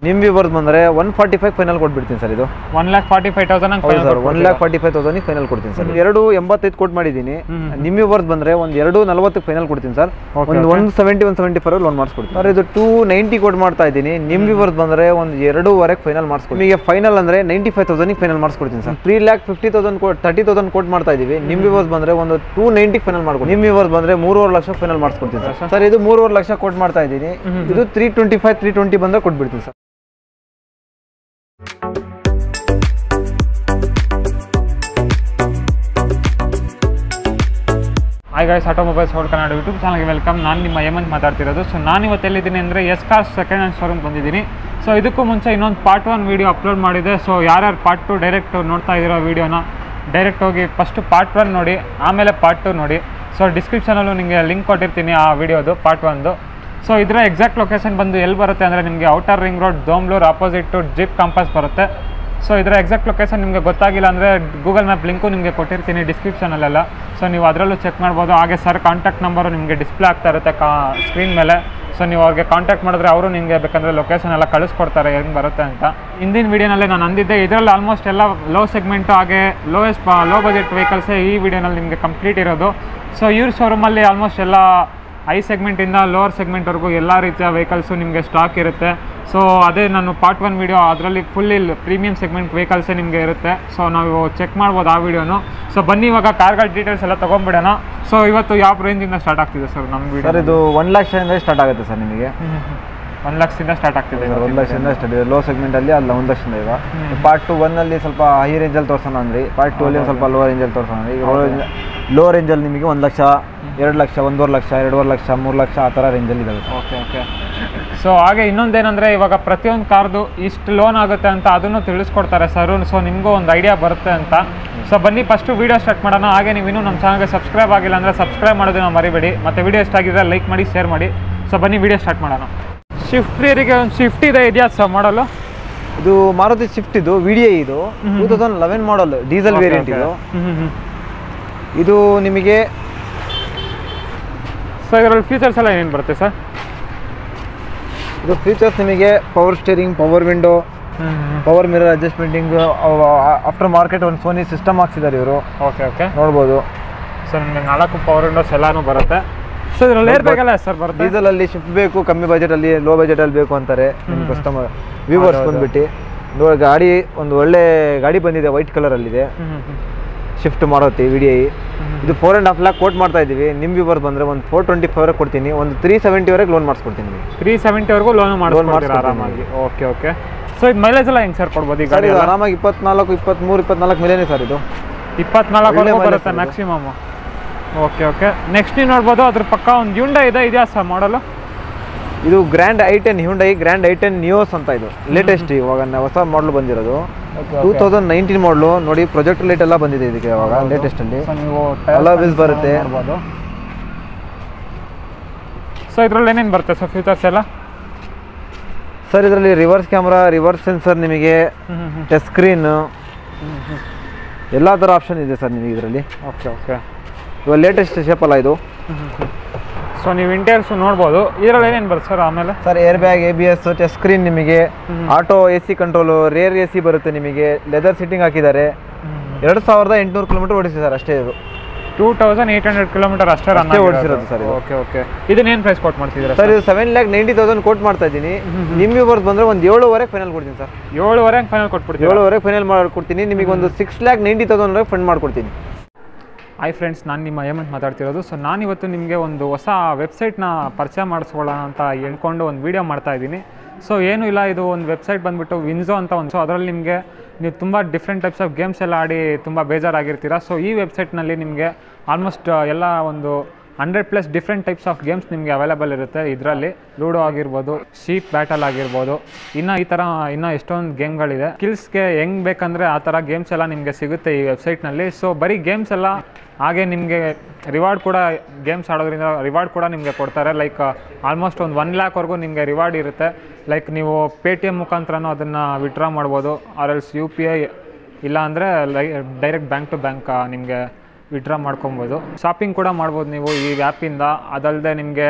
ನಿಮ್ ವ್ಯೂವರ್ಸ್ ಬಂದ್ರೆ one forty five final ಕೊಟ್ಬಿಡ್ತೀನಿ ಸರ್ ಇದು one lakh forty five thousand ಹೌದು sir one lakh forty five thousand final ಕೊಡ್ತೀನಿ ಸರ್ ಎರಡು ಎಂಬತ್ತೈದು ಕೊಟ್ ಮಾಡಿದ್ದೀನಿ ಹ್ಮ್. ನಿಮ್ ವ್ಯೂವರ್ಸ್ ಬಂದ್ರೆ ಒಂದು ಎರಡು ನಲವತ್ತಕ್ಕೆ ಫೈನಲ್ ಕೊಡ್ತೀನಿ ಸರ್ Okay, ಒಂದು okay. One seventy one seventy five loan ಮಾಡಿಸ್ಕೊಡ್ತೀನಿ ಸರ್ ಇದು ಟೂ ನೈಂಟಿ ಕೊಟ್ ಮಾಡ್ತಾ ಇದ್ದೀನಿ ನಿಮ್ ವ್ಯೂವರ್ಸ್ ಬಂದ್ರೆ ಒಂದು ಎರಡೂವರೆಗೆ ಫೈನಲ್ ಮಾಡಿಸ್ಕೊಡ್ತೀನಿ ನಿಮಗೆ ಫೈನಲ್ ಅಂದ್ರೆ ನೈಂಟಿ ಫೈವ್ ತೌಸಂಡ್ ಫೈನಲ್ ಮಾಡಿಸ್ಕೊಡ್ತೀನಿ sir three lakh fifty thousand quote thirty thousand quote ಮಾಡ್ತಾ ಇದೀವಿ ನಿಮ್ ವ್ಯೂವರ್ಸ್ ಬಂದ್ರೆ ಒಂದು ಟೂ ನೈಂಟಿ ಫೈನಲ್ ಮಾಡ್ಕೊಡ್ತೀನಿ ನಿಮ್ ವ್ಯೂವರ್ಸ್ ಬಂದ್ರೆ ಮೂರುವರೆ ಲಕ್ಷ ಫೈನಲ್ ಮಾಡಿಸ್ಕೊಡ್ತೀನಿ ಸರ್ ಸರ್ ಇದು ಮೂರುವರೆ ಲಕ್ಷ ಕೋಟ್ ಮಾಡ್ತಾ ಇದ್ದೀನಿ ಇದು three twenty five three twenty ಬಂದ್ರೆ ಕೊಟ್ಬಿಡ್ತೀನಿ sir hi guys automobiles world Kannada YouTube ಚಾನಲ್ಗೆ ವೆಲ್ಕಮ್ ನಾನು ನಿಮ್ಮ ಹೇಮಂತ್ ಮಾತಾಡ್ತಿರೋದು ಸೊ ನಾನು ಇವತ್ತು ಎಲ್ಲಿದ್ದೀನಿ ಅಂದರೆ S car second hand showroom ಬಂದಿದ್ದೀನಿ ಸೊ ಇದಕ್ಕೂ ಮುಂಚೆ ಇನ್ನೊಂದು ಪಾರ್ಟ್ ಒನ್ ವೀಡಿಯೋ ಅಪ್ಲೋಡ್ ಮಾಡಿದೆ ಸೊ ಯಾರ್ಯಾರು ಪಾರ್ಟ್ ಟು ಡೈರೆಕ್ಟ್ ನೋಡ್ತಾ ಇದ್ದೀರೋ ವೀಡಿಯೋನ ಡೈರೆಕ್ಟ್ ಹೋಗಿ ಫಸ್ಟ್ ಪಾರ್ಟ್ ಒನ್ ನೋಡಿ ಆಮೇಲೆ ಪಾರ್ಟ್ ಟು ನೋಡಿ ಸೊ ಡಿಸ್ಕ್ರಿಪ್ಷನಲ್ಲೂ ನಿಮಗೆ ಲಿಂಕ್ ಕೊಟ್ಟಿರ್ತೀನಿ ಆ ವಿಡಿಯೋದು ಪಾರ್ಟ್ ಒನ್ದು ಸೊ ಇದರ ಎಕ್ಸಾಕ್ಟ್ ಲೊಕೇಶನ್ ಬಂದು ಎಲ್ಲಿ ಬರುತ್ತೆ ಅಂದರೆ ನಿಮಗೆ outer ring road Domlur opposite zip campus ಬರುತ್ತೆ ಸೊ ಇದರ ಎಕ್ಸಾಕ್ಟ್ ಲೊಕೇಶನ್ ನಿಮಗೆ ಗೊತ್ತಾಗಿಲ್ಲ ಅಂದರೆ ಗೂಗಲ್ ಮ್ಯಾಪ್ ಲಿಂಕು ನಿಮಗೆ ಕೊಟ್ಟಿರ್ತೀನಿ ಡಿಸ್ಕ್ರಿಪ್ಷನಲ್ಲೆಲ್ಲ ಸೊ ನೀವು ಅದರಲ್ಲೂ ಚೆಕ್ ಮಾಡ್ಬೋದು ಹಾಗೆ ಸರ್ ಕಾಂಟ್ಯಾಕ್ಟ್ ನಂಬರು ನಿಮಗೆ ಡಿಸ್ಪ್ಲೇ ಆಗ್ತಾ ಇರುತ್ತೆ ಕಾ ಸ್ಕ್ರೀನ್ ಮೇಲೆ ಸೊ ನೀವು ಅವ್ರಿಗೆ ಕಾಂಟ್ಯಾಕ್ಟ್ ಮಾಡಿದ್ರೆ ಅವರು ನಿಮಗೆ ಬೇಕಂದರೆ ಲೊಕೇಶನ್ ಎಲ್ಲ ಕಳಿಸ್ಕೊಡ್ತಾರೆ ಹೆಂಗೆ ಬರುತ್ತೆ ಅಂತ ಹಿಂದಿನ ವೀಡಿಯೋನಲ್ಲಿ ನಾನು ಅಂದಿದ್ದೆ ಇದರಲ್ಲಿ ಆಲ್ಮೋಸ್ಟ್ ಎಲ್ಲ ಲೋ ಸೆಗ್ಮೆಂಟು ಹಾಗೆ ಲೋಯೆಸ್ಟ್ ಲೋ ಬಜೆಟ್ ವೆಹಿಕಲ್ಸೇ ಈ ವಿಡಿಯೋನಲ್ಲಿ ನಿಮಗೆ ಕಂಪ್ಲೀಟ್ ಇರೋದು ಸೊ ಇವ್ರ ಶೋರೂಮಲ್ಲಿ ಆಲ್ಮೋಸ್ಟ್ ಎಲ್ಲ ಐ ಸೆಗ್ಮೆಂಟಿಂದ ಲೋವರ್ ಸೆಗ್ಮೆಂಟ್ವರೆಗೂ ಎಲ್ಲ ರೀತಿಯ ವೆಹಿಕಲ್ಸು ನಿಮಗೆ ಸ್ಟಾಕ್ ಇರುತ್ತೆ ಸೊ ಅದೇ ನಾನು ಪಾರ್ಟ್ ಒನ್ ವೀಡಿಯೋ ಅದರಲ್ಲಿ ಫುಲ್ಲಿ ಪ್ರೀಮಿಯಂ ಸೆಗ್ಮೆಂಟ್ ವೆಹಿಕಲ್ಸೇ ನಿಮಗೆ ಇರುತ್ತೆ ಸೊ ನಾವು ಚೆಕ್ ಮಾಡ್ಬೋದು ಆ ವಿಡಿಯೋನು ಸೊ ಬನ್ನಿ ಇವಾಗ ಕಾರ್ಗಳ ಡೀಟೇಲ್ಸ್ ಎಲ್ಲ ತೊಗೊಂಬಿಡೋಣ ಸೊ ಇವತ್ತು ಯಾವ ರೇಂಜಿಂದ ಸ್ಟಾರ್ಟ್ ಆಗ್ತಿದೆ ಸರ್ ನಮ್ಮ ಸರ್ ವಿಡಿಯೋ ಇದು ಒನ್ ಲಕ್ಷದಿಂದ ಸ್ಟಾರ್ಟ್ ಆಗುತ್ತೆ ಸರ್ ನಿಮಗೆ ಒಂದು ಲಕ್ಷದಿಂದ ಸ್ಟಾರ್ಟ್ ಆಗ್ತಿದೆ ಸರ್ ಒಂದು ಲಕ್ಷದಿಂದ ಸ್ಟಾರ್ಟ್ ಇದೆ ಲೋ ಸೆಗ್ಮೆಂಟ್ ಅಲ್ಲಿ ಅಲ್ಲ ಒಂದು ಲಕ್ಷದಿಂದ ಈಗ ಹ್ಮ್. ಪಾರ್ಟ್ ಟು ಒನ್ ಅಲ್ಲಿ ಸ್ವಲ್ಪ ಹೈ ರೇಂಜಲ್ಲಿ ತೋರ್ಸೋಣ ಅಂದ್ರಿ ಪಾರ್ಟ್ ಟು ಅಲ್ಲಿ ಒಂದು ಸ್ವಲ್ಪ ಲೋ ರೇಂಜಲ್ಲಿ ತೋರ್ಸೋಣ ಅಂದ್ರಿ ಈಗ ಲೋ ರೇಂಜಲ್ಲಿ ನಿಮಗೆ ಒಂದು ಲಕ್ಷ ಎರಡು ಲಕ್ಷ ಒಂದೂವರೆ ಲಕ್ಷ ಎರಡೂವರೆ ಲಕ್ಷ ಮೂರು ಲಕ್ಷ ಆ ಥರ ರೇಂಜಲ್ಲಿ ಇದಾವೆ ಸರ್ ಓಕೆ ಓಕೆ ಸೊ ಹಾಗೆ ಇನ್ನೊಂದೇನಂದರೆ ಇವಾಗ ಪ್ರತಿಯೊಂದು ಕಾರ್ದು ಇಷ್ಟು ಲೋನ್ ಆಗುತ್ತೆ ಅಂತ ಅದನ್ನು ತಿಳಿಸ್ಕೊಡ್ತಾರೆ ಸರ್ ಸೊ ನಿಮಗೂ ಒಂದು ಐಡಿಯಾ ಬರುತ್ತೆ ಅಂತ ಸೊ ಬನ್ನಿ ಫಸ್ಟು ವೀಡಿಯೋ ಸ್ಟಾರ್ಟ್ ಮಾಡೋಣ ಹಾಗೆ ನೀವು ಇನ್ನೂ ನಮ್ಮ ಚಾನಲ್ಗೆ ಸಬ್ಸ್ಕ್ರೈಬ್ ಆಗಿಲ್ಲ ಅಂದರೆ ಸಬ್ಸ್ಕ್ರೈಬ್ ಮಾಡೋದನ್ನ ಮರಿಬೇಡಿ ಮತ್ತು ವೀಡಿಯೋ ಇಷ್ಟ ಆಗಿದ್ರೆ ಲೈಕ್ ಮಾಡಿ ಶೇರ್ ಮಾಡಿ ಸೊ ಬನ್ನಿ ವೀಡಿಯೋ ಸ್ಟಾರ್ಟ್ ಮಾಡೋಣ ಶಿಫ್ಟ್ ಫ್ರೀರಿಗೆ ಒಂದು ಶಿಫ್ಟ್ ಇದೆ ಇದೆಯಾ ಸರ್ ಮಾಡಲು ಇದು ಮಾರುತಿ ಶಿಫ್ಟ್ ಇದು ವಿ ಡಿ ಐ ಇದು two thousand eleven model diesel variant ಇದು ಇದು ನಿಮಗೆ ಸೊ ಇದರಲ್ಲಿ ಫೀಚರ್ಸ್ ಎಲ್ಲ ಏನೇನು ಬರುತ್ತೆ ಸರ್ ಇದು ಫೀಚರ್ಸ್ ನಿಮಗೆ power steering power window power mirror ಅಡ್ಜಸ್ಟ್ಮೆಂಟಿಂಗ್ ಆಫ್ಟರ್ ಮಾರ್ಕೆಟ್ ಒಂದು ಸೋನಿ ಸಿಸ್ಟಮ್ ಹಾಕ್ಸಿದ್ದಾರೆ ಇವರು ಓಕೆ ಓಕೆ ನೋಡ್ಬೋದು ಸೊ ನಿಮಗೆ ನಾಲ್ಕು ಪವರ್ ವಿಂಡೋಸ್ ಎಲ್ಲಾನು ಬರುತ್ತೆ ಸೊ ಇದರಲ್ಲಿ ಏರ್ ಬೇಕಲ್ಲ ಸರ್ ಬರುತ್ತೆ ಡೀಸೆಲ್ ಅಲ್ಲಿ ಶಿಫ್ಟ್ ಬೇಕು ಕಮ್ಮಿ ಬಜೆಟ್ ಅಲ್ಲಿ ಲೋ ಬಜೆಟ್ ಅಲ್ಲಿ ಬೇಕು ಅಂತಾರೆ ನಿಮ್ಮ ಕಸ್ಟಮರ್ ವ್ಯೂವರ್ಸ್ ಹೌದು, ಹೌದು. ಬಂದ್ಬಿಟ್ಟು ನೋಡಿ ಗಾಡಿ ಒಂದು ಒಳ್ಳೆ ಗಾಡಿ ಬಂದಿದೆ ವೈಟ್ ಕಲರ್ ಅಲ್ಲಿ ಇದೆ ಹ್ಮ್, ಹ್ಮ್, ಹ್ಮ್. ಶಿಫ್ಟ್ ಮಾಡೋತಿ ವಿ ಡಿ ಐ ಇದು four and half lakh quote ಮಾಡ್ತಾ ಇದ್ದೀವಿ ನಿಮ್ಮ ವ್ಯೂವರ್ಸ್ ಬಂದ್ರೆ ಒಂದು ಫೋರ್ ಟ್ವೆಂಟಿ ಫೈವ್ ಕೊಡ್ತೀನಿ ಒಂದು ತ್ರೀ ಸೆವೆಂಟಿವರೆಗೆ ಲೋನ್ ಮಾಡಿಸ್ಕೊಡ್ತೀನಿ ನಿಮಗೆ ತ್ರೀ ಸೆವೆಂಟಿವರೆಗೂ ಲೋನ್ ಮಾಡ್ಕೊಡ್ತೀರಾ ಮಾಡ್ಸ್ಕೊಡ್ತೀನಿ. ಆರಾಮಾಗಿ ಓಕೆ ಓಕೆ ಸೊ ಇದು ಮೈಲೇಜ್ ಎಲ್ಲ ಹೆಂಗೆ ಸರ್ ಕೊಡ್ಬೋದು ಈ ಸರ್ ಗಾಡಿ ಇದು ಆರಾಮಾಗಿ ಇಪ್ಪತ್ನಾಲ್ಕು ಇಪ್ಪತ್ತ್ಮೂರು ಇಪ್ಪತ್ನಾಲ್ಕು ಮೇಲೇನೆ ಸರ್ ಇದು ಇಪ್ಪತ್ನಾಲ್ಕು ಒಳ್ಳೆ mileage ಬರುತ್ತೆ ಇದು. ಮ್ಯಾಕ್ಸಿಮಮ್ ಓಕೆ ಓಕೆ ನೆಕ್ಸ್ಟ್ ನೀವು ನೋಡ್ಬೋದು ಅದ್ರ ಪಕ್ಕ ಒಂದು ಯುಂಡ ಇದೆ ಇದೆಯಾ ಸರ್ ಮಾಡಲು ಇದು grand i ten Hyundai grand i ten Nios ಅಂತ ಇದು ಲೇಟೆಸ್ಟ್ ಇವಾಗ ನ- ಹೊಸ ಮಾಡಲ್ ಬಂದಿರೋದು ಟೂ ತೌಸಂಡ್ ನೈನ್ಟೀನ್ ಮಾಡಲು ನೋಡಿ ಪ್ರೊಜೆಕ್ಟ್ ಲೈಟ್ ಎಲ್ಲ ಬಂದಿದೆ ಇದಕ್ಕೆ ಇವಾಗ ಲೇಟೆಸ್ಟ್ ಅಲ್ಲಿ ಸೊ ನೀವು Alloy wheels ಬರುತ್ತೆ. ನೋಡ್ಬೋದು ಸೊ ಇದ್ರಲ್ಲಿ ಏನೇನು ಬರುತ್ತೆ ಸರ್ ಫೀಚರ್ಸ್ ಎಲ್ಲ ಸರ್ ಇದರಲ್ಲಿ ರಿವರ್ಸ್ ಕ್ಯಾಮ್ರಾ ರಿವರ್ಸ್ ಸೆನ್ಸರ್ ನಿಮಗೆ ಟಚ್ ಸ್ಕ್ರೀನ್ ಎಲ್ಲ ಥರ ಆಪ್ಷನ್ ಇದೆ ಸರ್ ನಿಮಗೆ ಇದರಲ್ಲಿ ಓಕೆ ಓಕೆ ಇವಾಗ ಲೇಟೆಸ್ಟ್ ಶೇಪ್ ಅಲ್ಲ ಇದು ಸೊ ನೀವು ಇಂಟೀರಿಯರ್ಸ್ ನೋಡ್ಬೋದು ಇದರಲ್ಲಿ ಏನೇನು ಬರುತ್ತೆ ಸರ್ ಆಮೇಲೆ sir air bag A B S touch screen ನಿಮಗೆ auto A C control rear A C ಬರುತ್ತೆ ನಿಮಗೆ ಲೆದರ್ ಸಿಟ್ಟಿಂಗ್ ಹಾಕಿದ್ದಾರೆ ಎರಡು ಸಾವಿರದ ಎಂಟುನೂರು ಕಿಲೋಮೀಟರ್ ಓಡಿಸಿ ಸರ್ ಅಷ್ಟೇ ಇದು two thousand eight hundred kilometre ಅಷ್ಟೇ ರನ್ ಅಷ್ಟೇ ಓಡಿಸಿರೋದು ಸರ್ ಇದು. ಓಕೆ ಓಕೆ ಇದನ್ನೇನು ಪ್ರೈಸ್ ಕೊಟ್ಟು ಮಾಡ್ತಿದ್ದೀರಾ ಸರ್ ಇದು seven lakh ninety thousand quote ಮಾಡ್ತಾ ಇದ್ದೀನಿ ನಿಮ್ಮ ವ್ಯೂವರ್ಸ್ ಬಂದರೆ ಒಂದು ಏಳುವರೆಗೆ ಫೈನಲ್ ಕೊಡ್ತೀನಿ ಸರ್ ಏಳುವರೆ ಫೈನಲ್ ಕೊಟ್ಬಿಡ್ತೀವಿ ಏಳುವರೆಗೆ ಫೈನಲ್ ಮಾಡ್ಕೊಡ್ತೀನಿ ನಿಮಗೆ ಒಂದು six lakh ninety thousand fund ಮಾಡ್ಕೊಡ್ತೀನಿ ಹಾಯ್ ಫ್ರೆಂಡ್ಸ್ ನಾನು ನಿಮ್ಮ ಹೇಮಂತ್ ಮಾತಾಡ್ತಿರೋದು ಸೊ ನಾನಿವತ್ತು ನಿಮಗೆ ಒಂದು ಹೊಸ ವೆಬ್ಸೈಟ್ನ ಪರಿಚಯ ಮಾಡಿಸ್ಕೊಳ್ಳೋಣ ಅಂತ ಹೇಳ್ಕೊಂಡು ಒಂದು ವೀಡಿಯೋ ಮಾಡ್ತಾ ಇದ್ದೀನಿ ಸೊ ಏನೂ ಇಲ್ಲ ಇದು ಒಂದು ವೆಬ್ಸೈಟ್ ಬಂದುಬಿಟ್ಟು ವಿನ್ಸೋ ಅಂತ ಒಂದು ಸೊ ಅದರಲ್ಲಿ ನಿಮಗೆ ನೀವು ತುಂಬ ಡಿಫ್ರೆಂಟ್ ಟೈಪ್ಸ್ ಆಫ್ ಗೇಮ್ಸ್ ಎಲ್ಲ ಆಡಿ ತುಂಬ ಬೇಜಾರಾಗಿರ್ತೀರ ಸೊ ಈ ವೆಬ್ಸೈಟ್ನಲ್ಲಿ ನಿಮಗೆ ಆಲ್ಮೋಸ್ಟ್ ಎಲ್ಲ ಒಂದು hundred plus different types of games ನಿಮಗೆ ಅವೈಲೇಬಲ್ ಇರುತ್ತೆ ಇದರಲ್ಲಿ ಲೂಡೋ ಆಗಿರ್ಬೋದು ಶೀಪ್ ಬ್ಯಾಟಲ್ ಆಗಿರ್ಬೋದು ಇನ್ನು ಈ ಥರ ಇನ್ನೂ ಎಷ್ಟೊಂದು ಗೇಮ್ಗಳಿದೆ ಸ್ಕಿಲ್ಸ್ಗೆ ಹೆಂಗೆ ಬೇಕಂದರೆ ಆ ಥರ ಗೇಮ್ಸ್ ಎಲ್ಲ ನಿಮಗೆ ಸಿಗುತ್ತೆ ಈ ವೆಬ್ಸೈಟ್ನಲ್ಲಿ ಸೊ ಬರೀ ಗೇಮ್ಸ್ ಎಲ್ಲ ಹಾಗೆ ನಿಮಗೆ ರಿವಾರ್ಡ್ ಕೂಡ ಗೇಮ್ಸ್ ಆಡೋದ್ರಿಂದ ರಿವಾರ್ಡ್ ಕೂಡ ನಿಮಗೆ ಕೊಡ್ತಾರೆ ಲೈಕ್ ಆಲ್ಮೋಸ್ಟ್ ಒಂದು ಒನ್ ಲ್ಯಾಕ್ವರೆಗೂ ನಿಮಗೆ ರಿವಾರ್ಡ್ ಇರುತ್ತೆ ಲೈಕ್ ನೀವು ಪೇ ಟಿ ಎಮ್ ಮುಖಾಂತರನೂ ಅದನ್ನು ವಿಡ್ರಾ ಮಾಡ್ಬೋದು or else U P I ಇಲ್ಲ ಅಂದರೆ ಲೈ ಡೈರೆಕ್ಟ್ ಬ್ಯಾಂಕ್ ಟು ಬ್ಯಾಂಕ್ ನಿಮಗೆ ವಿಡ್ರಾ ಮಾಡ್ಕೊಬೋದು ಶಾಪಿಂಗ್ ಕೂಡ ಮಾಡ್ಬೋದು ನೀವು ಈ ಆ್ಯಪಿಂದ ಅದಲ್ಲದೆ ನಿಮಗೆ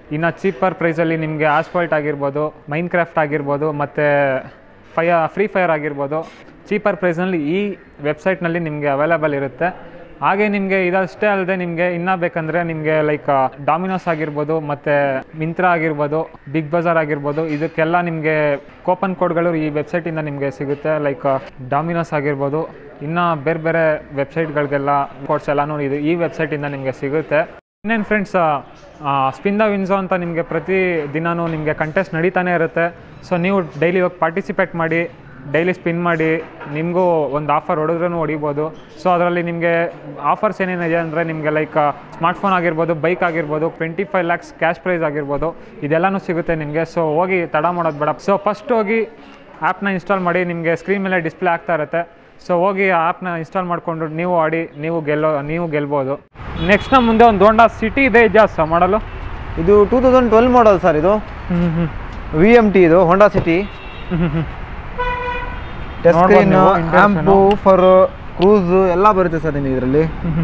ಇನ್ನು ಚೀಪರ್ ಪ್ರೈಸಲ್ಲಿ ನಿಮಗೆ ಆಸ್ಫಾಲ್ಟ್ ಆಗಿರ್ಬೋದು ಮೈನ್ ಕ್ರಾಫ್ಟ್ ಆಗಿರ್ಬೋದು ಮತ್ತು ಫಯ ಫ್ರೀ ಫೈರ್ ಆಗಿರ್ಬೋದು ಚೀಪರ್ ಪ್ರೈಸ್ನಲ್ಲಿ ಈ ವೆಬ್ಸೈಟ್ನಲ್ಲಿ ನಿಮಗೆ ಅವೈಲೇಬಲ್ ಇರುತ್ತೆ ಹಾಗೆ ನಿಮಗೆ ಇದಷ್ಟೇ ಅಲ್ಲದೆ ನಿಮಗೆ ಇನ್ನೂ ಬೇಕಂದರೆ ನಿಮಗೆ ಲೈಕ್ ಡಾಮಿನೋಸ್ ಆಗಿರ್ಬೋದು ಮತ್ತು ಮಿಂತ್ರಾ ಆಗಿರ್ಬೋದು ಬಿಗ್ ಬಜಾರ್ ಆಗಿರ್ಬೋದು ಇದಕ್ಕೆಲ್ಲ ನಿಮಗೆ ಕೂಪನ್ ಕೋಡ್ಗಳು ಈ ವೆಬ್ಸೈಟಿಂದ ನಿಮಗೆ ಸಿಗುತ್ತೆ ಲೈಕ್ ಡಾಮಿನೋಸ್ ಆಗಿರ್ಬೋದು ಇನ್ನು ಬೇರೆ ಬೇರೆ ವೆಬ್ಸೈಟ್ಗಳಿಗೆಲ್ಲ ಕೋಡ್ಸ್ ಎಲ್ಲನೂ ಇದು ಈ ವೆಬ್ಸೈಟಿಂದ ನಿಮಗೆ ಸಿಗುತ್ತೆ ಇನ್ನೇನು ಫ್ರೆಂಡ್ಸ್ ಸ್ಪಿನ್ ದ ವಿನ್ಸೋ ಅಂತ ನಿಮಗೆ ಪ್ರತಿ ದಿನವೂ ನಿಮಗೆ ಕಂಟೆಸ್ಟ್ ನಡೀತಾನೆ ಇರುತ್ತೆ ಸೊ ನೀವು ಡೈಲಿ ಹೋಗಿ ಪಾರ್ಟಿಸಿಪೇಟ್ ಮಾಡಿ ಡೈಲಿ ಸ್ಪಿನ್ ಮಾಡಿ ನಿಮಗೂ ಒಂದು ಆಫರ್ ಹೊಡೆದ್ರೂ ಹೊಡಿಬೋದು ಸೊ ಅದರಲ್ಲಿ ನಿಮಗೆ ಆಫರ್ಸ್ ಏನೇನಿದೆ ಅಂದರೆ ನಿಮಗೆ ಲೈಕ್ ಸ್ಮಾರ್ಟ್ಫೋನ್ ಆಗಿರ್ಬೋದು ಬೈಕ್ ಆಗಿರ್ಬೋದು twenty five lakhs cash prize ಆಗಿರ್ಬೋದು ಇದೆಲ್ಲನೂ ಸಿಗುತ್ತೆ ನಿಮಗೆ ಸೊ ಹೋಗಿ ತಡ ಮಾಡೋದು ಬೇಡ ಸೊ ಫಸ್ಟ್ ಹೋಗಿ ಆ್ಯಪ್ನ ಇನ್ಸ್ಟಾಲ್ ಮಾಡಿ ನಿಮಗೆ ಸ್ಕ್ರೀನ್ ಮೇಲೆ ಡಿಸ್ಪ್ಲೇ ಆಗ್ತಾ ಇರುತ್ತೆ ಸೊ ಹೋಗಿ ಆ ಆ್ಯಪ್ನ ಇನ್ಸ್ಟಾಲ್ ಮಾಡಿಕೊಂಡು ನೀವು ಆಡಿ ನೀವು ಗೆಲ್ಲೋ ನೀವು ಗೆಲ್ಬೋದು ನೆಕ್ಸ್ಟ್ ನಮ್ಮ ಮುಂದೆ ಒಂದು ಹೋಂಡಾ ಸಿಟಿ ಇದೆ ಜಾಸ್ತಿ ಮಾಡಲು ಇದು two thousand twelve model sir ಇದು ಹ್ಞೂ ಹ್ಞೂ ವಿ ಎಮ್ ಟಿ ಇದು ಹೊಂಡಾ ಸಿಟಿ ಹ್ಞೂ ಹ್ಞೂ ಟಚ್ ನೋಡ್ಬೋದು ಸ್ಕ್ರೀನ್ ನೀವು, interiors ಆ್ಯಂಪು ಫರ್ ಕ್ರೂಸ್ ಎಲ್ಲ ಬರುತ್ತೆ ಸರ್ ನಿಮಗೆ ಇದರಲ್ಲಿ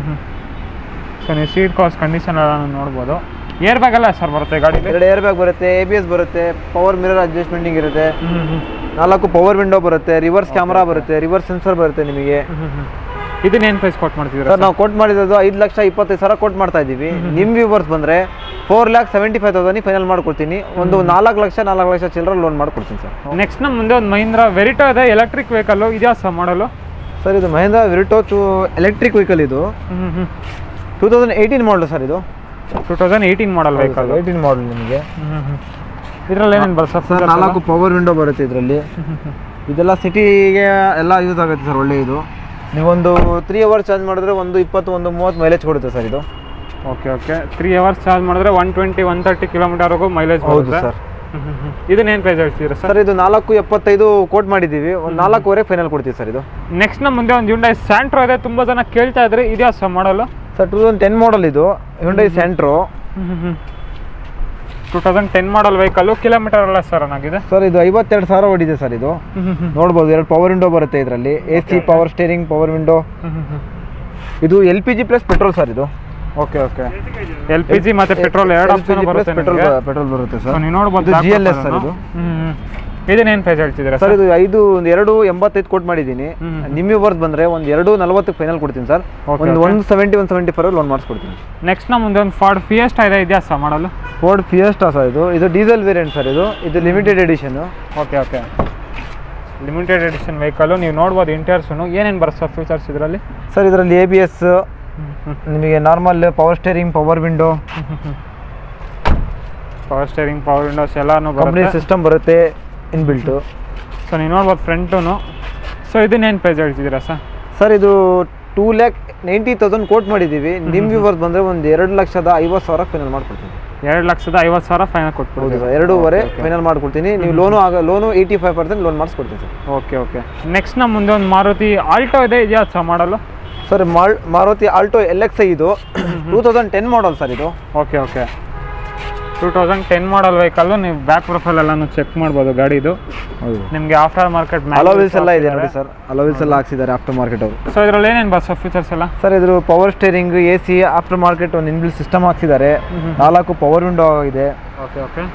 ಸೊ ನೀವು ಸೀಟ್ ಕಾಸ್ಟ್ ಕಂಡೀಷನ್ ಎಲ್ಲ ನೋಡ್ಬೋದು ಏರ್ ಬ್ಯಾಗ್ ಎಲ್ಲ ಸರ್ ಬರುತ್ತೆ ಗಾಡಿಲಿ ಎರಡು ಏರ್ ಬ್ಯಾಗ್ ಬರುತ್ತೆ ಎ ಬಿ ಎಸ್ ಬರುತ್ತೆ ಪವರ್ ಮಿರರ್ ಅಡ್ಜಸ್ಟ್ಮೆಂಟಿಂಗ್ ಇರುತ್ತೆ ನಾಲ್ಕು ಪವರ್ ವಿಂಡೋ ಬರುತ್ತೆ ರಿವರ್ಸ್ ಕ್ಯಾಮ್ರಾ ಬರುತ್ತೆ ರಿವರ್ಸ್ ಸೆನ್ಸರ್ ಬರುತ್ತೆ ನಿಮಗೆ ಇದನ್ನೇನು ಪ್ರೈಸ್ ಕೊಟ್ಟು ಮಾಡ್ತಿದ್ದೀರಾ ಸರ್ ನಾವು ಕೋಟ್ ಮಾಡಿರೋದು ಐದು ಲಕ್ಷ ಇಪ್ಪತ್ತೈದು ಸಾವಿರ ಕೋಟ್ ಮಾಡ್ತಾ ಇದ್ದೀವಿ ನಿಮ್ಮ ವ್ಯೂವರ್ಸ್ ಬಂದರೆ ಫೋರ್ ಲ್ಯಾಕ್ ಸೆವೆಂಟಿ ಫೈವ್ ತೌಸಂಡಿಗೆ ಫೈನಲ್ ಮಾಡ್ಕೊಡ್ತೀನಿ ಒಂದು ನಾಲ್ಕು ಲಕ್ಷ ನಾಲ್ಕು ಲಕ್ಷ ಚಿಲ್ಲರ ಲೋನ್ ಮಾಡ್ಕೊಡ್ತೀನಿ ಸರ್ ನೆಕ್ಸ್ಟ್ ನಮ್ಮ ಮುಂದೆ ಒಂದು ಮಹೀಂದ್ರ ವೆರಿಟೋ ಇದೆ ಎಲೆಕ್ಟ್ರಿಕ್ ವೆಹಿಕಲ್ಲು ಇದೆಯಾ ಸರ್ ಮಾಡಲು ಸರ್ ಇದು Mahindra Verito two electric vehicle ಇದು ಹ್ಞೂ ಹ್ಞೂ two thousand eighteen model sir ಇದು two thousand eighteen model vehicle eighteen model ನಿಮಗೆ ಹ್ಞೂ ಹ್ಞೂ ಇದರಲ್ಲಿ ಏನೇನು ಬರುತ್ತೆ ಸರ್ ಸರ್ ನಾಲ್ಕು ಪವರ್ ವಿಂಡೋ ಬರುತ್ತೆ ಇದರಲ್ಲಿ ಇದೆಲ್ಲ ಸಿಟಿಗೆ ಎಲ್ಲ ಯೂಸ್ ಆಗುತ್ತೆ ಸರ್ ಒಳ್ಳೆ ಇದು ನೀವೊಂದು ತ್ರೀ ಅವರ್ಸ್ ಚಾರ್ಜ್ ಮಾಡಿದ್ರೆ ಒಂದು ಇಪ್ಪತ್ತು ಒಂದು ಮೂವತ್ತು ಮೈಲೇಜ್ ಕೊಡುತ್ತೆ ಸರ್ ಇದು okay okay three hours charge ಮಾಡಿದ್ರೆ ಒನ್ ಟ್ವೆಂಟಿ ಒನ್ ತರ್ಟಿ ಕಿಲೋಮೀಟರ್ವರೆಗೂ ಮೈಲೇಜ್ ಹೌದು ಬರುತ್ತೆ ಸರ್ ಇದನ್ನೇನು ಪ್ರೈಸ್ ಹೇಳ್ತೀರಾ ಸರ್ ಸರ್ ಇದು ನಾಲ್ಕು ಎಪ್ಪತ್ತೈದು ಕೋಟ್ ಮಾಡಿದ್ದೀವಿ ಒಂದು ನಾಲ್ಕೂವರೆ ಫೈನಲ್ ಕೊಡ್ತೀವಿ ಸರ್ ಇದು ನೆಕ್ಸ್ಟ್ ನಮ್ಮ ಮುಂದೆ ಒಂದು ಯುಂಡೈ ಸ್ಯಾಂಟ್ರೋ ಇದೆ ತುಂಬ ಜನ ಕೇಳ್ತಾ ಇದ್ರೆ ಇದೆಯಾ ಸರ್ ಮಾಡಲು sir two thousand ten model ಇದು Hyundai Santro two thousand ten model vehicle kilometre ಎಲ್ಲ ಸರ್ ಆಗಿದೆ ಸರ್ ಇದು ಐವತ್ತೆರಡು ಸಾವಿರ ಓಡಿದೆ ಸರ್ ಇದು ನೋಡ್ಬೋದು ಎರಡು ಪವರ್ ವಿಂಡೋ ಬರುತ್ತೆ ಇದರಲ್ಲಿ A C power steering power window ಇದು L P G plus petrol sir ಇದು okay okay L P G ಮತ್ತೆ ಪೆಟ್ರೋಲ್ ಎರಡು ಆಪ್ಷನ್ ಬರುತ್ತೆ ಪೆಟ್ರೋಲ್ ನಿಮಗೆ ಪೆಟ್ರೋಲ್ ಬರುತ್ತೆ ಸೊ ಸರ್ ನೀವು ನೋಡ್ಬೋದು ಇದು back GLS profile ಸರ್ ಅನ್ನು. ಇದು. ಹ್ಮ್, ಹ್ಮ್. ಇದನ್ನೇನು ಪ್ರೈಸ್ ಹೇಳ್ತಿದ್ದೀರಾ ಸರ್ ಸರ್ ಇದು ಐದು ಒಂದು ಎರಡು ಎಂಬತ್ತೈದು ಕೋಟ್ ಮಾಡಿದ್ದೀನಿ ಹ್ಮ್. ನಿಮ್ಮ ವರ್ಸ್ ಬಂದರೆ ಒಂದು ಎರಡು ನಲವತ್ತಕ್ಕೆ ಫೈನಲ್ ಕೊಡ್ತೀನಿ ಸರ್ Okay, ಒಂದು okay. One seventy one seventy five loan ಮಾಡಿಸ್ಕೊಡ್ತೀನಿ ನೆಕ್ಸ್ಟ್ ನಮ್ಮ ಮುಂದೆ ಒಂದು ಫಾರ್ಡ್ ಫಿಯೆಸ್ಟಾ ಇದೆ ಇದೆಯಾ sir model Ford Fiesta sir ಇದು ಇದು ಡೀಸೆಲ್ ವೇರಿಯಂಟ್ ಸರ್ ಇದು ಇದು limited edition okay okay limited edition vehicle ನೀವು ನೋಡ್ಬೋದು ಇಂಟೀರಿಯರ್ಸು ಏನೇನು ಬರುತ್ತೆ ಸರ್ ಫೀಚರ್ಸ್ ಇದರಲ್ಲಿ ಸರ್ ಇದರಲ್ಲಿ ಎ ಬಿ ಎಸ್ ನಿಮಗೆ normal power steering power window power steering power windows ಎಲ್ಲಾನು ಕಂಪ್ನಿ ಬರುತ್ತೆ ಸಿಸ್ಟಮ್ ಬರುತ್ತೆ ಇನ್ಬಿಲ್ಟು ಸೊ ನೀವು ನೋಡ್ಬೋದು ಫ್ರಂಟು ಸೊ ಇದನ್ನೇನು ಪ್ರೈಸ್ ಹೇಳ್ತಿದ್ದೀರಾ ಸರ್ ಸರ್ ಇದು two lakh ninety thousand quote ಮಾಡಿದ್ದೀವಿ ನಿಮ್ಮ ವ್ಯೂವರ್ಸ್ ಬಂದರೆ ಒಂದು ಎರಡು ಲಕ್ಷದ ಐವತ್ತು ಸಾವಿರ ಫೈನಲ್ ಮಾಡ್ಕೊಡ್ತೀನಿ ಎರಡು ಲಕ್ಷದ ಐವತ್ತು ಸಾವಿರ ಫೈನಲ್ ಹೌದು ಕೊಟ್ಬಿಡ್ತೀವಿ ಸರ್ ಎರಡೂವರೆ ಫೈನಲ್ ಮಾಡ್ಕೊಡ್ತೀನಿ ನೀವು ಲೋನು ಆಗ loan eighty five percent loan ಮಾಡಿಸ್ಕೊಡ್ತೀನಿ ಸರ್ ಓಕೆ ಓಕೆ ನೆಕ್ಸ್ಟ್ ನಮ್ಮ ಮುಂದೆ ಒಂದು ಮಾರುತಿ ಆಲ್ಟೋ ಇದೆ ಇದೆಯಾ ಸರ್ ಮಾಡಲು ಸರ್ ಮಾಲ್ Maruti Alto L X I ಇದು two thousand ten model sir ಇದು okay okay two thousand ten model vehicle ನೀವು ಬ್ಯಾಕ್ ಪ್ರೊಫೈಲ್ ಎಲ್ಲಾನು ಚೆಕ್ ಮಾಡ್ಬೋದು ಗಾಡಿದು ಹೌದು ನಿಮಗೆ ಆಫ್ಟರ್ ಮಾರ್ಕೆಟ್ ಅಲೋವಿಲ್ಸ್ ಎಲ್ಲ ಇದೆ ನೋಡಿ ಸರ್ ಅಲೋವಿಲ್ಸ್ ಎಲ್ಲ ಹಾಕ್ಸಿದ್ದಾರೆ ಆಫ್ಟರ್ ಮಾರ್ಕೆಟ್ ಅವರು ಸೊ ಇದರಲ್ಲಿ ಏನೇನು ಬಸ್ ಫೀಚರ್ಸ್ ಎಲ್ಲ ಸರ್ ಇದ್ರ power steering A C after market ಒಂದು ಇನ್ಬಿಲ್ ಸಿಸ್ಟಮ್ ಹಾಕ್ಸಿದ್ದಾರೆ ನಾಲ್ಕು ಪವರ್ ವಿಂಡೋ ಇದೆ ಓಕೆ ಓಕೆ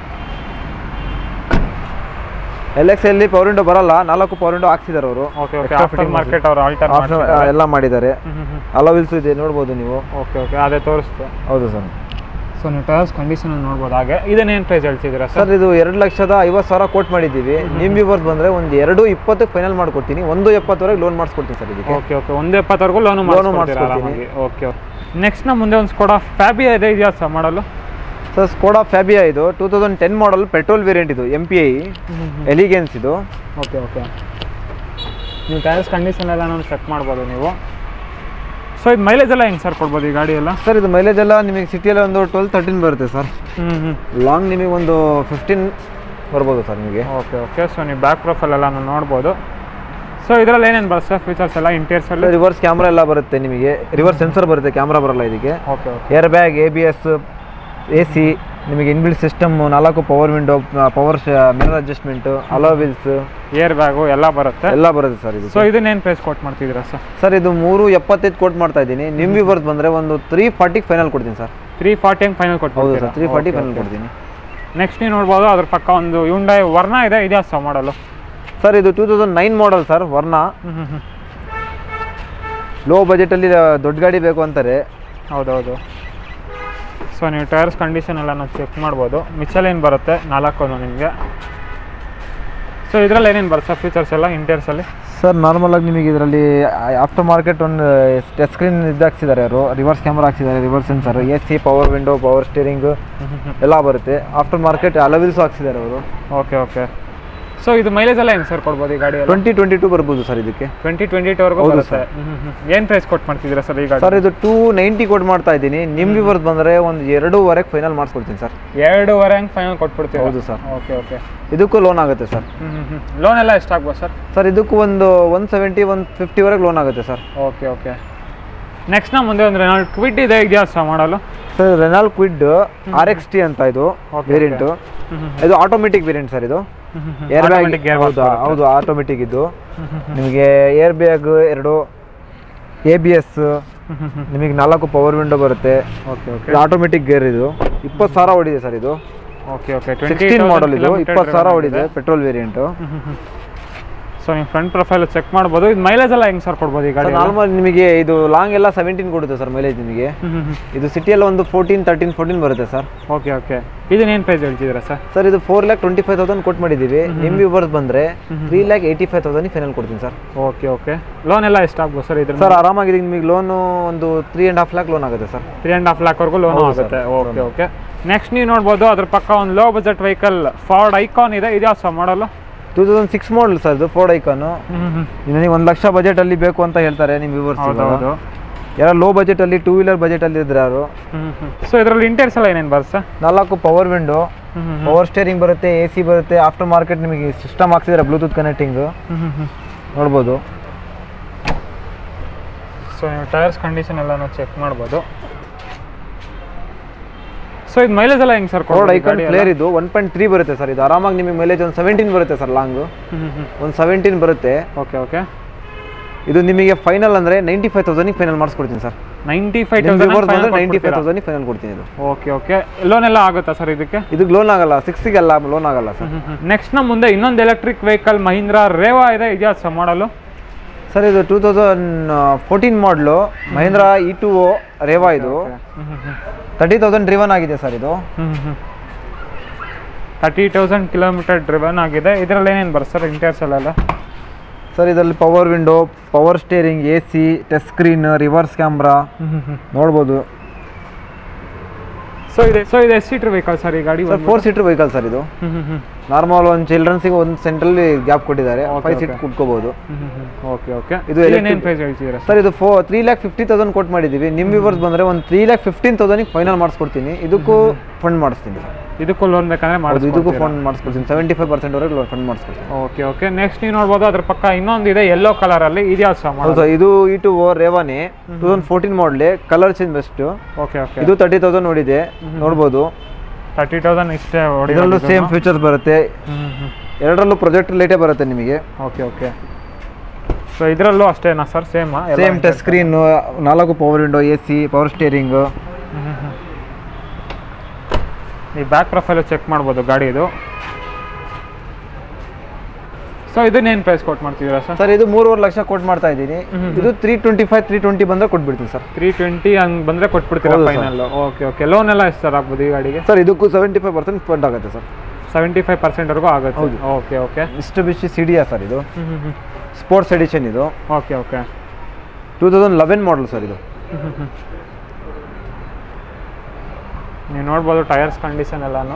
ಎಲ್ ಎಕ್ಸ್ ಅಲ್ಲಿ ಪವರ್ ವಿಂಡೋ ಬರಲ್ಲ ನಾಲ್ಕು ಪವರ್ ವಿಂಡೋ ಹಾಕ್ಸಿದ್ದಾರೆ ಅವರು ಓಕೆ ಓಕೆ ಆಫ್ಟರ್ ಮಾರ್ಕೆಟ್ ಅವರು ಆಲ್ಟರ್ ಎಲ್ಲ ಮಾಡಿದ್ದಾರೆ ಅಲೋವಿಲ್ಸ್ ಇದೆ ನೋಡ್ಬೋದು ನೀವು ಓಕೆ ಓಕೆ ಅದೇ ತೋರಿಸ್ತು ಹೌದು ಸರ್ ಸೊ ನೀವು ಟಯರ್ಸ್ ಕಂಡೀಷನ್ ನೋಡ್ಬೋದು ಹಾಗೆ ಇದನ್ನೇನು ಪ್ರೈಸ್ ಹೇಳ್ತಿದ್ದೀರಾ ಸರ್ ಸರ್ ಇದು ಎರಡು ಲಕ್ಷದ ಐವತ್ತು ಸಾವಿರ ಕೋಟ್ ಮಾಡಿದ್ದೀವಿ ನಿಮ್ಮ ವ್ಯೂವರ್ಸ್ ಬಂದರೆ ಒಂದು ಎರಡು ಇಪ್ಪತ್ತಕ್ಕೆ ಫೈನಲ್ ಮಾಡ್ಕೊಡ್ತೀನಿ ಒಂದು ಎಪ್ಪತ್ತವರೆಗೆ ಲೋನ್ ಮಾಡಿಸ್ಕೊಡ್ತೀನಿ ಸರ್ ಇದಕ್ಕೆ ಓಕೆ ಓಕೆ ಒಂದು ಎಪ್ಪತ್ತವರೆಗೂ ಲೋನು Loan ಮಾಡಿಸ್ಕೊಡ್ತೀರಾ ಮಾಡಿಸ್ಕೊಡ್ತೀನಿ. ಆರಾಮಾಗಿ ಓಕೆ ನೆಕ್ಸ್ಟ್ ನಮ್ಮ ಮುಂದೆ ಒಂದು ಸ್ಕೋಡಾ ಫ್ಯಾಬಿಯಾ ಇದೆ ಇದೆಯಾ ಸರ್ ಮಾಡಲು ಸರ್ ಸ್ಕೋಡಾ ಫ್ಯಾಬಿಯಾ ಇದು two thousand ten model petrol variant ಇದು ಎಮ್ ಪಿ ಐ ಎಲಿಗೆನ್ಸ್ ಇದು ಓಕೆ ಓಕೆ ನೀವು ಟೈರ್ಸ್ ಕಂಡೀಷನ್ ಎಲ್ಲ ನಾನು ಚೆಕ್ ಮಾಡ್ಬೋದು ನೀವು ಸೊ ಇದು ಮೈಲೇಜ್ ಎಲ್ಲ ಹೆಂಗೆ ಸರ್ ಕೊಡ್ಬೋದು ಈ ಗಾಡಿ ಎಲ್ಲ ಸರ್ ಇದು ಮೈಲೇಜ್ ಎಲ್ಲ ನಿಮಗೆ ಸಿಟಿಯಲ್ಲಿ ಒಂದು ಟ್ವೆಲ್ ತರ್ಟೀನ್ ಬರುತ್ತೆ ಸರ್ ಹ್ಞೂ ಹ್ಞೂ ಲಾಂಗ್ ನಿಮಗೆ ಒಂದು ಫಿಫ್ಟೀನ್ ಬರ್ಬೋದು ಸರ್ ನಿಮಗೆ ಓಕೆ ಓಕೆ ಸೊ ನೀವು ಬ್ಯಾಕ್ ಪ್ರೊಫೈಲ್ ಎಲ್ಲ ನೋಡ್ಬೋದು ಸೊ ಇದರಲ್ಲಿ ಏನೇನು ಬರುತ್ತೆ ಸರ್ ಫೀಚರ್ಸ್ ಎಲ್ಲ ಇಂಟೀರಿಯರ್ಸಲ್ಲಿ ರಿವರ್ಸ್ ಕ್ಯಾಮ್ರಾ ಎಲ್ಲ ಬರುತ್ತೆ ನಿಮಗೆ ರಿವರ್ಸ್ ಸೆನ್ಸರ್ ಬರುತ್ತೆ ಕ್ಯಾಮ್ರಾ ಬರಲ್ಲ ಇದಕ್ಕೆ okay okay air bag A B S A C ನಿಮಗೆ ಇನ್ಬಿಲ್ಟ್ ಸಿಸ್ಟಮ್ ನಾಲ್ಕು power window power mirror adjustment alloy wheels air bag ಎಲ್ಲ ಬರುತ್ತೆ ಎಲ್ಲ ಬರುತ್ತೆ ಸರ್ ಇದು ಸೊ ಇದನ್ನೇನು ಪ್ರೈಸ್ ಕೊಟ್ಟು ಮಾಡ್ತಿದ್ದೀರಾ ಸರ್ ಸರ್ ಇದು ಮೂರು ಎಪ್ಪತ್ತೈದು ಕೋಟ್ ಮಾಡ್ತಾ ಇದ್ದೀನಿ ನಿಮ್ಮ ವ್ಯೂವರ್ಸ್ ಬಂದರೆ ಒಂದು ತ್ರೀ ಫಾರ್ಟಿಗೆ ಫೈನಲ್ ಕೊಡ್ತೀನಿ ಸರ್ ತ್ರೀ ಫಾರ್ಟಿ ಹಂಗೆ ಫೈನಲ್ ಹೌದು ಕೊಟ್ಬಿಡ್ತೀರಾ ಸರ್ ತ್ರೀ ಫಾರ್ಟಿ ಫೈನಲ್ ಕೊಡ್ತೀನಿ ನೆಕ್ಸ್ಟ್ ನೀವು ನೋಡ್ಬೋದು ಅದ್ರ ಪಕ್ಕ ಒಂದು ಯುಂಡೈ ವರ್ಣ ಇದೆ ಇದ್ಯಾ ಸಹ ಮಾಡಲು ಸರ್ ಇದು two thousand nine model sir ವರ್ಣ ಹ್ಞೂ ಹ್ಞೂ ಹ್ಞೂ ಲೋ ಬಜೆಟಲ್ಲಿ ದೊಡ್ಡ ಗಾಡಿ ಬೇಕು ಅಂತಾರೆ ಹೌದೌದು ಸೊ ನೀವು ಟೈರ್ಸ್ ಕಂಡೀಷನ್ ಎಲ್ಲ ನಾವು ಚೆಕ್ ಮಾಡ್ಬೋದು ಮಿಚಲೇನು ಬರುತ್ತೆ ನಾಲ್ಕು ನಿಮಗೆ ಸೊ ಇದರಲ್ಲಿ ಏನೇನು ಬರುತ್ತೆ ಫೀಚರ್ಸ್ ಎಲ್ಲ ಇಂಟೀರಿಯರ್ಸಲ್ಲಿ ಸರ್ ನಾರ್ಮಲ್ ಆಗಿ ನಿಮಗೆ ಇದರಲ್ಲಿ ಆಫ್ಟರ್ ಮಾರ್ಕೆಟ್ ಒಂದು ಟಚ್ ಸ್ಕ್ರೀನ್ ಇದು ಹಾಕ್ಸಿದ್ದಾರೆ ಅವರು ರಿವರ್ಸ್ ಕ್ಯಾಮ್ರಾ ಹಾಕ್ಸಿದ್ದಾರೆ reverse sensor A C power window power steering ಎಲ್ಲ ಬರುತ್ತೆ ಆಫ್ಟರ್ ಮಾರ್ಕೆಟ್ ಅಲವಿಲ್ಸ್ ಹಾಕ್ಸಿದ್ದಾರೆ ಅವರು ಓಕೆ ಓಕೆ ಸೊ ಇದು ಮೈಲೇಜ್ ಎಲ್ಲ ಹೆಂಗೆ ಸರ್ ಕೊಡ್ಬೋದು ಈ ಗಾಡಿ ಎಲ್ಲ ಟ್ವೆಂಟಿ ಟ್ವೆಂಟಿ ಟೂ ಬರ್ಬೋದು ಸರ್ ಇದಕ್ಕೆ ಟ್ವೆಂಟಿ ಟ್ವೆಂಟಿ ಟೂವರೆಗೂ ಹೌದು ಬರುತ್ತೆ ಏನು ಪ್ರೈಸ್ ಕೊಟ್ಟು ಮಾಡ್ತಿದ್ದೀರಾ ಸರ್ ಈ ಗಾಡಿ ಸರ್ ಇದು ಟೂ ನೈಂಟಿ ಕೊಟ್ಟು ಮಾಡ್ತಾ ಇದ್ದೀನಿ ನಿಮ್ಮ ವಿವರ್ಸ್ ಬಂದರೆ ಒಂದು ಎರಡೂವರೆಗೆ ಫೈನಲ್ ಮಾಡಿಸ್ಕೊಡ್ತೀನಿ ಸರ್ ಎರಡೂವರೆ ಹಂಗೆ ಫೈನಲ್ ಕೊಟ್ಬಿಡ್ತೀವಿ ಹೌದು ಸರ್ ಓಕೆ ಓಕೆ ಇದಕ್ಕೂ ಲೋನ್ ಆಗುತ್ತೆ ಸರ್ ಹ್ಞೂ ಹ್ಞೂ ಹ್ಞೂ ಲೋನ್ ಎಲ್ಲ ಎಷ್ಟಾಗ್ಬೋದು ಸರ್ ಸರ್ ಇದಕ್ಕೂ ಒಂದು ಒನ್ ಸೆವೆಂಟಿ ಒನ್ ಫಿಫ್ಟಿವರೆಗೆ ಲೋನ್ ಆಗುತ್ತೆ ಸರ್ ಓಕೆ ಓಕೆ ನೆಕ್ಸ್ಟ್ ನಾ ಮುಂದೆ ಅಂದರೆ ನಾನು ಕ್ವಿಟ್ ಇದೆ ಇದೆಯಾ ಸರ್ ಮಾಡಲು sir Renault Kwid R X T ಅಂತ ಇದು Okay, ವೇರಿಯಂಟು ಇದು ಆಟೋಮೆಟಿಕ್ ವೇರಿಯಂಟ್ ಸರ್ ಇದು ಏರ್ ಬ್ಯಾಗ್ ಗೇರ್ ಹೌದು ಹೌದು ಆಟೋಮೆಟಿಕ್ ಇದ್ದು ನಿಮಗೆ ಏರ್ ಬ್ಯಾಗ್ ಎರಡು ಎ ಬಿ ಎಸ್ ನಿಮಗೆ ನಾಲ್ಕು ಪವರ್ ವಿಂಡೋ ಬರುತ್ತೆ ಓಕೆ ಓಕೆ ಇದು ಆಟೋಮೆಟಿಕ್ ಗೇರ್ ಇದು ಇಪ್ಪತ್ತು ಸಾವಿರ ಓಡಿದೆ ಸರ್ ಇದು ಓಕೆ ಓಕೆ ಸಿಕ್ಸ್ಟೀನ್ ಮಾಡಲ್ ಇದು ಇಪ್ಪತ್ತು ಸಾವಿರ ಓಡಿದೆ ಪೆಟ್ರೋಲ್ ವೇರಿಯಂಟು ಸೊ ನೀವು ಫ್ರಂಟ್ ಪ್ರೊಫೈಲ್ ಚೆಕ್ ಮಾಡ್ಬೋದು ಇದು ಮೈಲೇಜ್ ಎಲ್ಲ ಹೆಂಗೆ ಸರ್ ಕೊಡ್ಬೋದು ಈ ಗಾಡಿ ನಾರ್ಮಲ್ ನಿಮಗೆ ಇದು ಲಾಂಗ್ ಎಲ್ಲ ಸೆವೆಂಟೀನ್ ಕೊಡುತ್ತೆ ಸರ್ ಮೈಲೇಜ್ ನಿಮಗೆ ಇದು ಸಿಟಿಯಲ್ಲಿ ಒಂದು ಫೋರ್ಟೀನ್ ತರ್ಟೀನ್ ಫೋರ್ಟೀನ್ ಬರುತ್ತೆ ಸರ್ ಓಕೆ ಓಕೆ ಇದನ್ನೇನು ಪ್ರೈಸ್ ಹೇಳ್ತಿದ್ದೀರಾ ಸರ್ ಸರ್ ಇದು four lakh twenty five thousand ಕೊಟ್ಟು ಮಾಡಿದ್ದೀವಿ ನಿಮ್ಮ ವಿವರ್ಸ್ ಬಂದರೆ three lakh eighty five thousand final ಕೊಡ್ತೀನಿ ಸರ್ ಓಕೆ ಓಕೆ ಲೋನ್ ಎಲ್ಲ ಎಷ್ಟಾಗ್ಬೋದು ಸರ್ ಇದ್ರ ಸರ್ ಆರಾಮಾಗಿದೆ ನಿಮಗೆ ಲೋನು ಒಂದು three and half lakh loan ಆಗುತ್ತೆ ಸರ್ ತ್ರೀ ಆ್ಯಂಡ್ ಹಾಫ್ ಲ್ಯಾಕ್ವರೆಗೂ ಲೋನ್ ಹೌದು sir. ಆಗುತ್ತೆ ಓಕೆ ಓಕೆ ನೆಕ್ಸ್ಟ್ ನೀವು ನೋಡ್ಬೋದು ಅದ್ರ ಪಕ್ಕ ಒಂದು low budget vehicle Ford Ikon ಇದೆ ಇದು ಯಾವ ಸಹ ಮಾಡಲು two thousand six model sir ಇದು ಫೋರ್ಡ್ ಐಕಾನು ನನಗೆ ಒಂದು ಲಕ್ಷ ಬಜೆಟಲ್ಲಿ ಬೇಕು ಅಂತ ಹೇಳ್ತಾರೆ ನಿಮ್ಮ ವಿವರ್ಸ್ ಹೌದೌದು ಯಾರೋ ಲೋ ಬಜೆಟಲ್ಲಿ ಟೂ ವೀಲರ್ ಬಜೆಟಲ್ಲಿ ಇದ್ರೆ ಯಾರು ಸೊ ಇದರಲ್ಲಿ ಇಂಟೀರಿಯರ್ಸ್ ಎಲ್ಲ ಏನೇನು ಬರುತ್ತೆ ಸರ್ ನಾಲ್ಕು ಪವರ್ ವಿಂಡೋ ಪವರ್ ಸ್ಟೇರಿಂಗ್ ಬರುತ್ತೆ ಎ ಸಿ ಬರುತ್ತೆ ಆಫ್ಟರ್ ಮಾರ್ಕೆಟ್ ನಿಮಗೆ ಸಿಸ್ಟಮ್ ಹಾಕ್ಸಿದ್ರೆ ಬ್ಲೂಟೂತ್ ಕನೆಕ್ಟಿಂಗ್ ನೋಡ್ಬೋದು ಸೊ ನೀವು ಟೈರ್ಸ್ ಕಂಡೀಷನ್ ಎಲ್ಲ ನಾವು ಚೆಕ್ ಮಾಡ್ಬೋದು ಸೊ ಇದು ಮೈಲೇಜ್ ಎಲ್ಲ ಹೆಂಗೆ ಸರ್ ಫೋರ್ಡ್ ಐಕಾನ್ ಫ್ಲೇರ್ ಇದು ಒನ್ ಪಾಯಿಂಟ್ ತ್ರೀ ಬರುತ್ತೆ ಸರ್ ಇದು ಆರಾಮಾಗಿ ನಿಮಗೆ ಮೈಲೇಜ್ ಒಂದು ಸೆವೆಂಟೀನ್ ಬರುತ್ತೆ ಸರ್ ಲಾಂಗು ಒಂದು ಸೆವೆಂಟೀನ್ ಬರುತ್ತೆ ಓಕೆ ಓಕೆ ಇದು ನಿಮಗೆ ಫೈನಲ್ ಅಂದರೆ ನೈಂಟಿ ಫೈವ್ ತೌಸಂಡಿಗೆ ಫೈನಲ್ ಮಾಡಿಸ್ಕೊಡ್ತೀನಿ ಸರ್ ನೈಂಟಿ ಫೈವ್ ನಿಮ್ಮ ವಿವರ್ಸ್ ಬಂದರೆ ತೌಸಂಡ್ ನೈಂಟಿ ಫೈವ್ ತೌಸಂಡಿಗೆ ಫೈನಲ್ ಕೊಡ್ತೀನಿ ಇದು ಓಕೆ ಓಕೆ ಲೋನ್ ಎಲ್ಲ ಆಗುತ್ತಾ ಸರ್ ಇದಕ್ಕೆ ಇದಕ್ಕೆ ಲೋನ್ ಆಗಲ್ಲ ಸಿಕ್ಸ್ಟಿಗೆಲ್ಲ ಲೋನ್ ಆಗಲ್ಲ ಸರ್ ನೆಕ್ಸ್ಟ್ ನಮ್ಮ ಮುಂದೆ ಇನ್ನೊಂದು ಎಲೆಕ್ಟ್ರಿಕ್ ವೆಹಿಕಲ್ ಮಹೀಂದ್ರ ರೇವಾ ಇದೆ ಇದೆಯಾ ಸರ್ ಮಾಡಲು ಸರ್ ಇದು two thousand fourteen model Mahindra E two O Reva ಇದು ತರ್ಟಿ ತೌಸಂಡ್ ಡ್ರಿವನ್ ಆಗಿದೆ ಸರ್ ಇದು ತರ್ಟಿ ತೌಸಂಡ್ ಕಿಲೋಮೀಟರ್ ಡ್ರಿವನ್ ಆಗಿದೆ ಇದರಲ್ಲಿ ಏನೇನು ಬರುತ್ತೆ ಸರ್ ಇಂಟೀರಿಯರ್ಸ್ ಎಲ್ಲ ಸರ್ ಇದರಲ್ಲಿ power window power steering A C touch screen reverse camera ನೋಡ್ಬೋದು ಸೊ ಇದೆ ಸೊ ಇದು ಎಷ್ಟು ಸೀಟರ್ ವೆಹಿಕಲ್ ಸರ್ ಈ ಗಾಡಿ sir four seater vehicle sir ಇದು ನಾರ್ಮಲ್ ಒಂದು ಚಿಲ್ಡ್ರನ್ಸಿಗೆ ಒಂದು ಸೆಂಟ್ರಲ್ಲಿ ಗ್ಯಾಪ್ ಕೊಟ್ಟಿದ್ದಾರೆ Okay, ಫೈವ್ ಸೀಟ್ okay. ಕುತ್ಕೋಬಹುದು ಓಕೆ ಓಕೆ ಇದು ಇದು electric- ಏನೇನು ಪ್ರೈಸ್ ಹೇಳ್ತಿದ್ದೀರಾ ಸರ್ ಸರ್ ಇದು four three lakh fifty thousand ಕೊಟ್ಟು ಮಾಡಿದ್ದೀವಿ ನಿಮ್ಮ ವಿವರ್ಸ್ ಬಂದರೆ ಒಂದು ತ್ರೀ ಲ್ಯಾಕ್ ಫಿಫ್ಟೀನ್ ತೌಸಂಡಿಗೆ ಫೈನಲ್ ಮಾಡಿಸ್ಕೊಡ್ತೀನಿ ಇದಕ್ಕೂ ಫಂಡ್ ಮಾಡಿಸ್ತೀನಿ ಸರ್ ಇದಕ್ಕೂ ಲೋನ್ ಬೇಕಂದ್ರೆ ಹೌದು ಇದಕ್ಕೂ ಮಾಡಿ ಫಂಡ್ ಮಾಡಿಸ್ಕೊಡ್ತೀನಿ ಸೆವೆಂಟಿ ಫೈವ್ ಪರ್ಸೆಂಟ್ವರೆಗೆ ಫಂಡ್ ಮಾಡಿಸ್ಕೊಡ್ತೀನಿ ಓಕೆ ಓಕೆ ನೆಕ್ಸ್ಟ್ ನೀವು ನೋಡ್ಬೋದು ಅದ್ರ ಪಕ್ಕ ಇನ್ನೊಂದು ಇದೆ ಯೆಲ್ಲೋ ಕಲರಲ್ಲಿ ಇದೆಯಾ ಸರ್ ಹೌದು ಸರ್ ಇದು ಇ ಟು ಓ ರೇವಾನಿ ಟೂ ತೌಸಂಡ್ ಫೋರ್ಟೀನ್ ಮಾಡಲಿ colour change best okay okay ಇದು ತರ್ಟಿ ತೌಸಂಡ್ ನೋಡಿದೆ ನೋಡ್ಬೋದು ತರ್ಟಿ ತೌಸಂಡ್ ಇಷ್ಟೇ ಹೊಡಿ ಇದರಲ್ಲೂ ಸೇಮ್ ಫೀಚರ್ಸ್ ಬರುತ್ತೆ ಎರಡರಲ್ಲೂ ಪ್ರೊಜೆಕ್ಟ್ ಲೈಟೇ ಬರುತ್ತೆ ನಿಮಗೆ ಓಕೆ ಓಕೆ ಸೊ ಇದರಲ್ಲೂ ಅಷ್ಟೇನಾ sir same same touch screen ನಾಲ್ಕು power window A C power steering ಈ ಬ್ಯಾಕ್ ಪ್ರೊಫೈಲು ಚೆಕ್ ಮಾಡ್ಬೋದು ಗಾಡಿದು ಸೊ ಇದನ್ನೇನು ಪ್ರೈಸ್ ಕೊಟ್ಟು ಮಾಡ್ತಿದ್ದೀರಾ ಸರ್ ಸರ್ ಇದು ಮೂರುವರೆ ಲಕ್ಷ ಕೊಟ್ಟು ಮಾಡ್ತಾ ಇದ್ದೀನಿ ಇದು three twenty five three twenty ಬಂದರೆ ಕೊಟ್ಬಿಡ್ತೀನಿ ಸರ್ ತ್ರೀ ಟ್ವೆಂಟಿ ಹಂಗೆ ಬಂದರೆ ಕೊಟ್ಬಿಡ್ತೀರಾ ಹೌದು sir. Final okay okay loan ಎಲ್ಲ ಎಷ್ಟು ಸರ್ ಆಗ್ಬೋದು ಈ ಗಾಡಿಗೆ ಸರ್ ಇದಕ್ಕೂ ಸೆವೆಂಟಿ ಫೈವ್ ಪರ್ಸೆಂಟ್ ಫಂಡ್ ಆಗುತ್ತೆ ಸರ್ ಸೆವೆಂಟಿ ಫೈವ್ ಪರ್ಸೆಂಟ್ವರೆಗೂ ಆಗುತ್ತೆ ಹೌದು. ಓಕೆ ಓಕೆ ಇಷ್ಟು ಬಿಸಿ ಸಿ ಡಿ ಸರ್ ಇದು ಸ್ಪೋರ್ಟ್ಸ್ ಎಡಿಷನ್ ಇದು okay okay two thousand eleven model sir ಇದು ನೀವು ನೋಡ್ಬೋದು ಟೈರ್ಸ್ ಕಂಡೀಷನ್ ಎಲ್ಲಾನು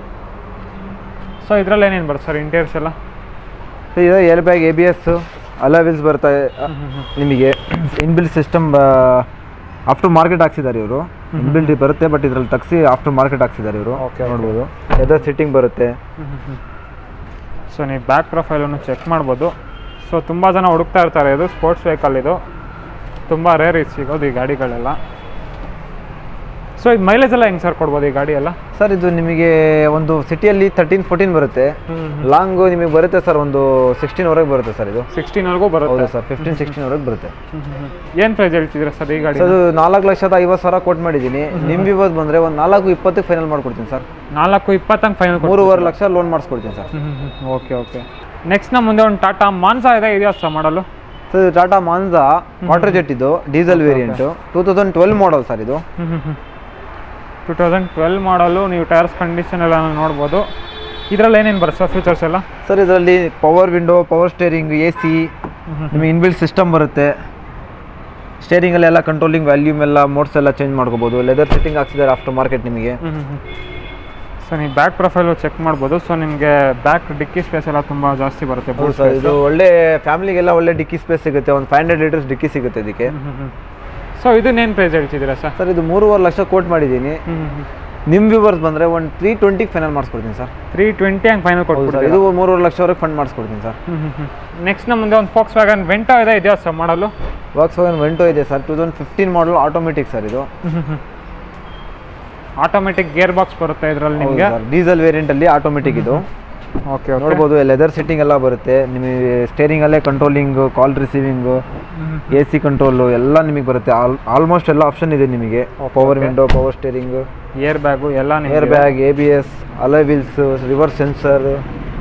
ಸೊ ಇದರಲ್ಲಿ ಏನೇನು ಬರುತ್ತೆ ಸರ್ ಇಂಟೀರಿಯರ್ಸ್ ಎಲ್ಲ ಸೊ ಇದು air bag A B S alloy wheels ಬರ್ತಾ ನಿಮಗೆ ಇನ್ಬಿಲ್ಟ್ ಸಿಸ್ಟಮ್ ಆಫ್ಟರ್ ಮಾರ್ಕೆಟ್ ಹಾಕ್ಸಿದ್ದಾರೆ ಇವರು ಇನ್ಬಿಲ್ಟ್ ಬರುತ್ತೆ ಬಟ್ ಇದ್ರಲ್ಲಿ ತಗ್ಸಿ ಆಫ್ಟರ್ ಮಾರ್ಕೆಟ್ ಹಾಕ್ಸಿದ್ದಾರೆ ಇವರು Okay, okay. ನೋಡ್ಬೋದು ಎದರ್ ಸಿಟ್ಟಿಂಗ್ ಬರುತ್ತೆ ಸೊ ನೀವು ಬ್ಯಾಕ್ ಪ್ರೊಫೈಲನ್ನು ಚೆಕ್ ಮಾಡ್ಬೋದು ಸೊ ತುಂಬ ಜನ ಹುಡುಕ್ತಾ ಇರ್ತಾರೆ ಇದು ಸ್ಪೋರ್ಟ್ಸ್ ವೆಹಿಕಲ್ ಇದು ತುಂಬ ರೇರ್ ಇದು ಸಿಗೋದು ಈ ಗಾಡಿಗಳೆಲ್ಲ ಸೊ ಇದು ಮೈಲೇಜ್ ಎಲ್ಲ ಹೆಂಗೆ ಸರ್ ಕೊಡ್ಬೋದು ಈ ಗಾಡಿ ಎಲ್ಲ ಸರ್ ಇದು ನಿಮಗೆ ಒಂದು ಸಿಟಿಯಲ್ಲಿ ತರ್ಟೀನ್ ಫೋರ್ಟೀನ್ ಬರುತ್ತೆ ಲಾಂಗು ನಿಮಗೆ ಬರುತ್ತೆ ಸರ್ ಒಂದು ಸಿಕ್ಸ್ಟೀನ್ವರೆಗೆ ಬರುತ್ತೆ ಸರ್ ಇದು ಸಿಕ್ಸ್ಟೀನ್ವರೆಗೂ ಬರುತ್ತೆ ಹೌದು ಸರ್ ಫಿಫ್ಟೀನ್ ಸಿಕ್ಸ್ಟೀನ್ವರೆಗೆ ಬರುತ್ತೆ ಏನು ಪ್ರೈಸ್ ಹೇಳ್ತಿದ್ದೀರಾ ಸರ್ ಈ ಗಾಡಿ ಸರ್ ಅದು ನಾಲ್ಕು ಲಕ್ಷದ ಐವತ್ತು ಸಾವಿರ ಕೊಟ್ಟು ಮಾಡಿದ್ದೀನಿ ನಿಮ್ಮ ವಿವೋದ್ ಬಂದರೆ ಒಂದು ನಾಲ್ಕು ಇಪ್ಪತ್ತಕ್ಕೆ ಫೈನಲ್ ಮಾಡ್ಕೊಡ್ತೀನಿ ಸರ್ ನಾಲ್ಕು ಇಪ್ಪತ್ತಂಗೆ ಫೈನಲ್ ಮೂರುವರೆ ಲಕ್ಷ ಲೋನ್ ಮಾಡಿಸ್ಕೊಡ್ತೀನಿ ಸರ್ ಓಕೆ ಓಕೆ ನೆಕ್ಸ್ಟ್ ನಮ್ಮ ಮುಂದೆ ಒಂದು ಟಾಟಾ ಮಾನ್ಸಾ ಇದೆ ಇದೆಯಾ ಸರ್ ಮಾಡಲು ಸರ್ ಇದು ಟಾಟಾ ಮಾನ್ಸಾ ವಾಟರ್ ಜೆಟ್ ಇದು diesel variant two thousand twelve model sir ಇದು ಟೂ ತೌಸಂಡ್ ಟ್ವೆಲ್ ಮಾಡಲು ನೀವು ಟೈರ್ಸ್ ಕಂಡೀಷನ್ ಎಲ್ಲ ನೋಡ್ಬೋದು ಇದರಲ್ಲಿ ಏನೇನು ಬರುತ್ತೆ ಸರ್ ಫೀಚರ್ಸ್ ಎಲ್ಲ ಸರ್ ಇದರಲ್ಲಿ power window power steering A C ನಿಮಗೆ ಇನ್ಬಿಲ್ಟ್ ಸಿಸ್ಟಮ್ ಬರುತ್ತೆ ಸ್ಟೇರಿಂಗಲ್ಲೆಲ್ಲ ಕಂಟ್ರೋಲಿಂಗ್ ವ್ಯಾಲ್ಯೂಮ್ ಎಲ್ಲ ಮೋಡ್ಸ್ ಎಲ್ಲ ಚೇಂಜ್ ಮಾಡ್ಕೋಬೋದು ಲೆದರ್ ಸೆಟ್ಟಿಂಗ್ ಹಾಕ್ಸಿದ್ದಾರೆ ಆಫ್ಟರ್ ಮಾರ್ಕೆಟ್ ನಿಮಗೆ ಸೊ ನೀವು ಬ್ಯಾಕ್ ಪ್ರೊಫೈಲು ಚೆಕ್ ಮಾಡ್ಬೋದು ಸೊ ನಿಮಗೆ ಬ್ಯಾಕ್ ಡಿಕ್ಕಿ ಸ್ಪೇಸ್ ಎಲ್ಲ ತುಂಬ ಜಾಸ್ತಿ ಬರುತ್ತೆ ಹೌದು ಸರ್ ಇದು ಒಳ್ಳೆ ಫ್ಯಾಮಿಲಿಗೆಲ್ಲ ಒಳ್ಳೆ ಡಿಕ್ಕಿ ಸ್ಪೇಸ್ ಸಿಗುತ್ತೆ ಒಂದು ಫೈವ್ ಹಂಡ್ರೆಡ್ ಲೀಟರ್ಸ್ ಡಿಕ್ಕಿ ಸಿಗುತ್ತೆ ಇದಕ್ಕೆ ಸೊ ಇದನ್ನೇನು ಪ್ರೈಸ್ ಹೇಳ್ತಿದ್ದೀರಾ ಸರ್ ಸರ್ ಇದು ಮೂರುವರೆ ಲಕ್ಷ ಕೋಟ್ ಮಾಡಿದ್ದೀನಿ ನಿಮ್ಮ ವ್ಯೂವರ್ಸ್ ಬಂದರೆ ಒಂದು ತ್ರೀ ಟ್ವೆಂಟಿಗೆ ಫೈನಲ್ ಮಾಡಿಸ್ಕೊಡ್ತೀನಿ ಸರ್ ತ್ರೀ ಟ್ವೆಂಟಿ ಹಂಗೆ ಫೈನಲ್ ಹೌದು ಸರ್ ಕೊಟ್ಬಿಡ್ತೀರಾ ಇದು ಮೂರುವರೆ ಲಕ್ಷವರೆಗೆ ಫಂಡ್ ಮಾಡಿಸ್ಕೊಡ್ತೀನಿ ಸರ್ ನೆಕ್ಸ್ಟ್ ನಮ್ಮ ಮುಂದೆ ಒಂದು ಫೋಕ್ಸ್ ವ್ಯಾಗನ್ ವೆಂಟೋ ಇದೆ ಇದೆಯಾ sir model Volkswagen Vento ಇದೆ sir two thousand fifteen model automatic sir ಇದು ಆಟೋಮೆಟಿಕ್ ಗೇರ್ ಬಾಕ್ಸ್ ಬರುತ್ತೆ ಇದರಲ್ಲಿ ನಿಮಗೆ ಡೀಸೆಲ್ ವೇರಿಯಂಟಲ್ಲಿ ಆಟೋಮೆಟಿಕ್ ಇದು ಓಕೆ ಓಕೆ ನೋಡ್ಬೋದು ಲೆದರ್ ಸೆಟ್ಟಿಂಗ್ ಎಲ್ಲ ಬರುತ್ತೆ ನಿಮಗೆ ಸ್ಟೇರಿಂಗಲ್ಲೇ controlling call receiving A C control ಎಲ್ಲ ನಿಮಗೆ ಬರುತ್ತೆ ಆಲ್ ಆಲ್ಮೋಸ್ಟ್ ಎಲ್ಲ ಆಪ್ಷನ್ ಇದೆ ನಿಮಗೆ power window power steering air bag ಎಲ್ಲ air bag A B S alloy wheels reverse sensor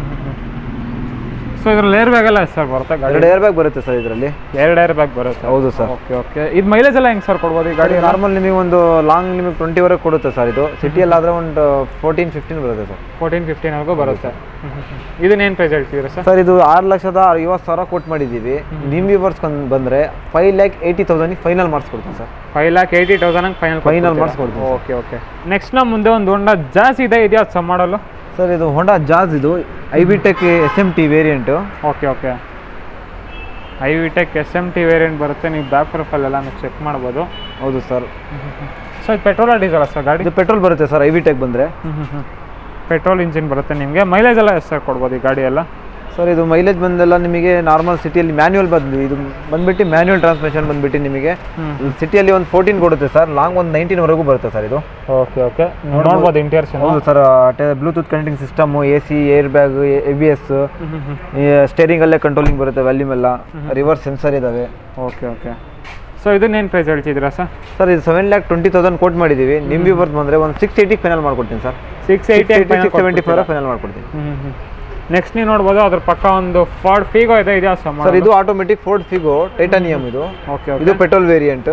so ಇದ್ರಲ್ಲಿ ಏರ್ ಬ್ಯಾಗ್ ಎಲ್ಲ ಸರ್ ಬರುತ್ತೆ ಗಾಡಿ ಎರಡು ಏರ್ ಬ್ಯಾಗ್ ಬರುತ್ತೆ ಸರ್ ಇದರಲ್ಲಿ ಎರಡು ಏರ್ ಬ್ಯಾಗ್ ಬರುತ್ತೆ ಹೌದು ಸರ್ ಓಕೆ ಓಕೆ ಇದು ಮೈಲೇಜ್ ಎಲ್ಲ ಹೆಂಗೆ ಸರ್ ಕೊಡ್ಬೋದು ಈ ಗಾಡಿ ಗಾಡಿ ನಾರ್ಮಲ್ ನಿಮಗೆ ಒಂದು ಲಾಂಗ್ ನಿಮಗೆ ಟ್ವೆಂಟಿವರೆಗೆ ಕೊಡುತ್ತೆ ಸರ್ ಇದು ಸಿಟಿಯಲ್ಲಾದರೆ ಒಂದು ಫೋರ್ಟೀನ್ ಫಿಫ್ಟೀನ್ ಬರುತ್ತೆ ಸರ್ ಫೋರ್ಟೀನ್ ಫಿಫ್ಟೀನ್ವರೆಗೂ ಬರುತ್ತೆ ಇದನ್ನೇನು ಪ್ರೈಸ್ ಹೇಳ್ತಿದ್ದೀರಾ ಸರ್ ಸರ್ ಇದು ಆರು ಲಕ್ಷದ ಐವತ್ತು ಸಾವಿರ ಕೊಟ್ಟು ಮಾಡಿದ್ದೀವಿ ನಿಮ್ಮ ವ್ಯೂವರ್ಸ್ ಬಂದರೆ ಫೈವ್ ಲ್ಯಾಕ್ ಏಯ್ಟಿ ತೌಸಂಡಿಗೆ ಫೈನಲ್ ಮಾಡಿಸ್ಕೊಡ್ತೀನಿ sir five lakh eighty thousand final Final ಮಾಡಿಸ್ಕೊಡ್ತೀನಿ sir. ಓಕೆ ಓಕೆ ನೆಕ್ಸ್ಟ್ ನಮ್ಮ ಮುಂದೆ ಒಂದು ಹೊಂಡ ಜಾಸ್ತಿ ಇದೆ ಇದೆಯಾ ಸರ್ ಮಾಡಲು ಸರ್ ಇದು ಹೊಂಡಾ ಜಾಸ್ ಇದು I V tech S M T variant okay okay I V tech S M T variant ಬರುತ್ತೆ ನೀವು ಬ್ಯಾಕ್ ಪ್ರೊಫೈಲ್ ಎಲ್ಲ ಚೆಕ್ ಮಾಡ್ಬೋದು ಹೌದು ಸರ್ ಸೊ ಇದು ಪೆಟ್ರೋಲ್ ಡೀಸೆಲ್ ಸರ್ ಗಾಡಿ ಇದು ಪೆಟ್ರೋಲ್ ಬರುತ್ತೆ ಸರ್ ಐ ವಿ ಟೆಕ್ ಬಂದರೆ ಪೆಟ್ರೋಲ್ ಇಂಜಿನ್ ಬರುತ್ತೆ ನಿಮಗೆ ಮೈಲೇಜ್ ಎಲ್ಲ ಎಷ್ಟು ಸರ್ ಕೊಡ್ಬೋದು ಈ ಗಾಡಿ ಎಲ್ಲ ಸರ್ ಇದು ಮೈಲೇಜ್ ಬಂದೆಲ್ಲ ನಿಮಗೆ ನಾರ್ಮಲ್ ಸಿಟಿಯಲ್ಲಿ ಮ್ಯಾನ್ಯುವಲ್ ಬಂದು ಇದು ಬಂದ್ಬಿಟ್ಟು ಮ್ಯಾನ್ಯುವಲ್ ಟ್ರಾನ್ಸ್ಮಿಷನ್ ಬಂದ್ಬಿಟ್ಟು ನಿಮಗೆ ಸಿಟಿಯಲ್ಲಿ ಒಂದು ಫೋರ್ಟೀನ್ ಕೊಡುತ್ತೆ ಸರ್ ಲಾಂಗ್ ಒಂದು ನೈನ್ಟೀನ್ವರೆಗೂ ಬರುತ್ತೆ ಸರ್ ಇದು ಓಕೆ ಓಕೆ ನೋಡ್ಬೋದು ಇಂಟೀರಿಯರ್ಸ್ ಹೌದು sir Bluetooth connecting system A C air bag A B S ಸ್ಟೇರಿಂಗಲ್ಲೇ ಕಂಟ್ರೋಲಿಂಗ್ ಬರುತ್ತೆ ವ್ಯಾಲ್ಯೂಮ್ ಎಲ್ಲ ರಿವರ್ಸ್ ಸೆನ್ಸರ್ ಇದ್ದಾವೆ ಓಕೆ ಓಕೆ ಸೊ ಇದನ್ನೇನು ಪ್ರೈಸ್ ಹೇಳ್ತಿದ್ದೀರಾ ಸರ್ ಸರ್ ಇದು seven lakh twenty thousand quote ಮಾಡಿದ್ದೀವಿ ನಿಮ್ಮ ವ್ಯೂವರ್ಸ್ ಬಂದರೆ ಒಂದು ಸಿಕ್ಸ್ ಏಯ್ಟಿಗೆ ಫೈನಲ್ ಮಾಡ್ಕೊಡ್ತೀನಿ sir six eighty six seventy five final ಮಾಡ್ಕೊಡ್ತೀನಿ ನೆಕ್ಸ್ಟ್ ನೀವು ನೋಡ್ಬೋದು ಅದ್ರ ಪಕ್ಕ ಒಂದು ಫಾರ್ಡ್ ಫೀಗೋ ಇದೆ ಇದೆಯಾ ಸರ್ ಸರ್ ಇದು ಆಟೋಮೆಟಿಕ್ ಫೋರ್ಡ್ ಫಿಗೋ ಟೈಟಾನಿಯಮ್ ಇದು ಓಕೆ ಇದು ಪೆಟ್ರೋಲ್ ವೇರಿಯಂಟ್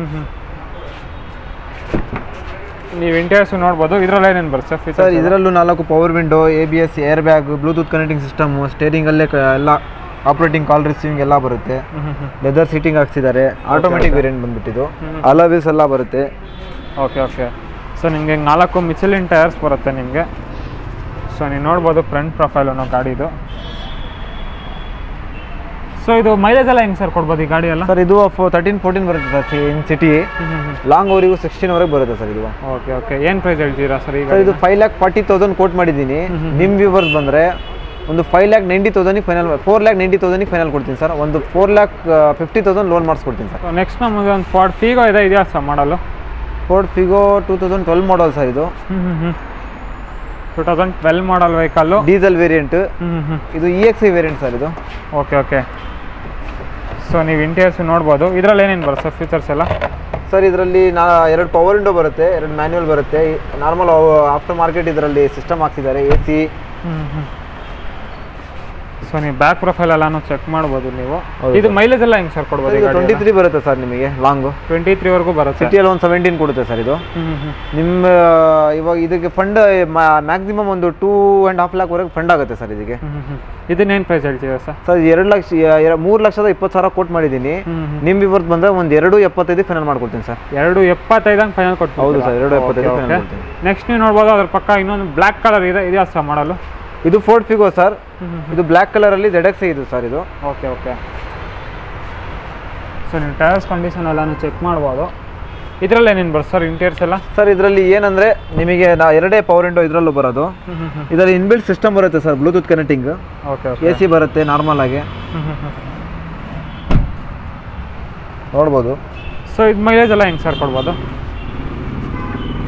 ನೀವು ಇಂಟೀರಿಯರ್ಸ್ ನೋಡ್ಬೋದು ಇದರಲ್ಲಿ ಏನೇನು ಬರುತ್ತೆ ಸರ್ ಸರ್ ಫೀಚರ್ಸ್ ಇದರಲ್ಲೂ ನಾಲ್ಕು power window A B S air bag Bluetooth connecting system ಸ್ಟೇರಿಂಗಲ್ಲೇ ಕ- ಎಲ್ಲ ಆಪ್ರೇಟಿಂಗ್ ಕಾಲ್ ರಿಸೀವಿಂಗ್ ಎಲ್ಲ ಬರುತ್ತೆ ಲೆದರ್ ಸೀಟಿಂಗ್ ಹಾಕ್ಸಿದ್ದಾರೆ ಆಟೋಮೆಟಿಕ್ ವೇರಿಯಂಟ್ ಬಂದ್ಬಿಟ್ಟಿದ್ದು ಅಲವಿಸ್ ಎಲ್ಲ ಬರುತ್ತೆ ಓಕೆ ಓಕೆ ಸೊ ನಿಮಗೆ ನಾಲ್ಕು ಮಿಚಲಿನ್ ಟೈರ್ಸ್ ಬರುತ್ತೆ ನಿಮಗೆ ಸೊ ನೀವು ನೋಡ್ಬೋದು ಫ್ರಂಟ್ ಪ್ರೊಫೈಲ್ ಅನ್ನೋ ಗಾಡಿದು ಸೊ ಇದು ಮೈಲೇಜ್ ಎಲ್ಲ ಹೆಂಗೆ ಸರ್ ಕೊಡ್ಬೋದು ಈ ಗಾಡಿ ಎಲ್ಲ ಸರ್ ಇದು ತರ್ಟೀನ್ ಫೋರ್ಟೀನ್ ಬರುತ್ತೆ ಸರ್ ಇನ್ ಸಿಟಿ ಲಾಂಗ್ ಅವರಿಗೂ ಸಿಕ್ಸ್ಟೀನ್ವರೆಗೆ ಬರುತ್ತೆ ಸರ್ ಇದು ಓಕೆ ಓಕೆ ಏನು ಪ್ರೈಸ್ ಹೇಳ್ತೀರಾ ಸರ್ ಈಗ ಸರ್ ಇದು five lakh forty thousand quote ಮಾಡಿದ್ದೀನಿ ನಿಮ್ಮ ವ್ಯೂವರ್ಸ್ ಬಂದರೆ ಒಂದು ಫೈವ್ ಲ್ಯಾಕ್ ನೈಂಟಿ ತೌಸಂಡಿಗೆ ಫೈನಲ್ ಫೋರ್ ಲ್ಯಾಕ್ ನೈಂಟಿ ತೌಸಂಡಿಗೆ ಫೈನಲ್ ಕೊಡ್ತೀನಿ ಸರ್ ಒಂದು four lakh fifty thousand loan ಮಾಡಿಸ್ಕೊಡ್ತೀನಿ ಸರ್ ಸೊ ನೆಕ್ಸ್ಟ್ ನಮಗೆ ಒಂದು ಫಾರ್ಡ್ ಫೀಗೋ ಇದೆ ಇದೆಯಾ sir model Ford Figo two thousand twelve model sir ಇದು two thousand twelve model vehicle diesel variant ಹ್ಞೂ ಹ್ಞೂ ಇದು E X I variant sir ಇದು ಓಕೆ ಓಕೆ ಸೊ ನೀವು ಇಂಟೀರಿಯರ್ಸ್ ನೋಡ್ಬೋದು ಇದರಲ್ಲಿ ಏನೇನು ಬರುತ್ತೆ ಸರ್ ಫೀಚರ್ಸ್ ಎಲ್ಲ ಸರ್ ಇದರಲ್ಲಿ ನಾ ಎರಡು ಪವರ್ ವಿಂಡೋ ಬರುತ್ತೆ ಎರಡು ಮ್ಯಾನ್ಯುವಲ್ ಬರುತ್ತೆ ನಾರ್ಮಲ್ ಆಫ್ಟರ್ ಮಾರ್ಕೆಟ್ ಇದರಲ್ಲಿ ಸಿಸ್ಟಮ್ ಹಾಕ್ಸಿದ್ದಾರೆ ಎ ಸಿ ಸೊ ನೀವು ಬ್ಯಾಕ್ ಪ್ರೊಫೈಲ್ ಎಲ್ಲಾನು ಚೆಕ್ ಮಾಡ್ಬೋದು ನೀವು ಹೌದು ಇದು ಮೈಲೇಜ್ ಎಲ್ಲ ಹೆಂಗೆ ಸರ್ ಕೊಡ್ಬೋದು ಟ್ವೆಂಟಿ ತ್ರೀ ಬರುತ್ತೆ ಸರ್ ನಿಮಗೆ ಲಾಂಗು ಟ್ವೆಂಟಿ ತ್ರೀವರೆಗೂ ಬರುತ್ತೆ ಸಿಟಿಯಲ್ಲಿ ಒಂದು ಸೆವೆಂಟೀನ್ ಕೊಡುತ್ತೆ ಸರ್ ಇದು ಹ್ಮ್ ಹ್ಮ್ ನಿಮ್ಮ ಇವಾಗ ಇದಕ್ಕೆ ಫಂಡ್ ಮ್ಯಾಕ್ಸಿಮಮ್ ಒಂದು ಟೂ ಆ್ಯಂಡ್ ಹಾಫ್ ಲ್ಯಾಕ್ವರೆಗೆ ಫಂಡ್ ಆಗುತ್ತೆ ಸರ್ ಇದಕ್ಕೆ ಹ್ಮ್ ಹ್ಮ್ ಇದನ್ನೇನು ಪ್ರೈಸ್ ಹೇಳ್ತೀರಾ ಸರ್ ಸರ್ ಎರಡು ಲಕ್ಷ ಮೂರು ಲಕ್ಷದ ಇಪ್ಪತ್ತು ಸಾವಿರ ಕೋಟ್ ಮಾಡಿದ್ದೀನಿ ಹ್ಮ್ ಹ್ಮ್ ನಿಮ್ಮ ವಿವರ್ಸ್ ಬಂದರೆ ಒಂದು ಎರಡು ಎಪ್ಪತ್ತೈದು ಫೈನಲ್ ಮಾಡ್ಕೊಡ್ತೀನಿ ಸರ್ ಎರಡು ಎಪ್ಪತ್ತೈದಂಗೆ ಫೈನಲ್ ಕೊಟ್ಟು ಹೌದು ಸರ್ ಎರಡು ಎಪ್ಪತ್ತೈದು ಫೈನಲ್ ಕೊಡ್ತೀನಿ ನೆಕ್ಸ್ಟ್ ನೀವು ನೋಡ್ಬೋದು ಅದ್ರ ಪಕ್ಕ ಇನ್ನೊಂದು ಬ್ಲ್ಯಾಕ್ ಕಲರ್ ಇದೆ ಇದೆಯಾ ಸರ್ ಮಾಡಲು ಇದು ಫೋರ್ಡ್ ಫಿಗೋ ಸರ್ ಇದು ಬ್ಲ್ಯಾಕ್ ಕಲರಲ್ಲಿ ಜೆಡ್ ಎಕ್ಸ್ ಇದು ಸರ್ ಇದು ಓಕೆ ಓಕೆ ಸೊ ನೀವು ಟೈರ್ಸ್ ಕಂಡೀಷನ್ ಎಲ್ಲಾನು ಚೆಕ್ ಮಾಡ್ಬೋದು ಇದರಲ್ಲಿ ಏನೇನು ಬರುತ್ತೆ ಸರ್ ಇಂಟೀರಿಯರ್ಸ್ ಎಲ್ಲ ಸರ್ ಇದರಲ್ಲಿ ಏನಂದರೆ ನಿಮಗೆ ನಾ ಎರಡೇ ಪವರ್ ವಿಂಡೋ ಇದರಲ್ಲೂ ಬರೋದು ಹ್ಮ್ ಹ್ಮ್ ಹ್ಮ್ ಇದರಲ್ಲಿ ಇನ್ಬಿಲ್ಟ್ ಸಿಸ್ಟಮ್ ಬರುತ್ತೆ sir Bluetooth connecting okay A okay C ಬರುತ್ತೆ ನಾರ್ಮಲ್ ಆಗಿ ಹ್ಮ್ ಹ್ಮ್ ಹ್ಮ್ ನೋಡ್ಬೋದು ಸೊ ಇದು ಮೈಲೇಜ್ ಎಲ್ಲ ಹೆಂಗೆ ಸರ್ ಕೊಡ್ಬೋದು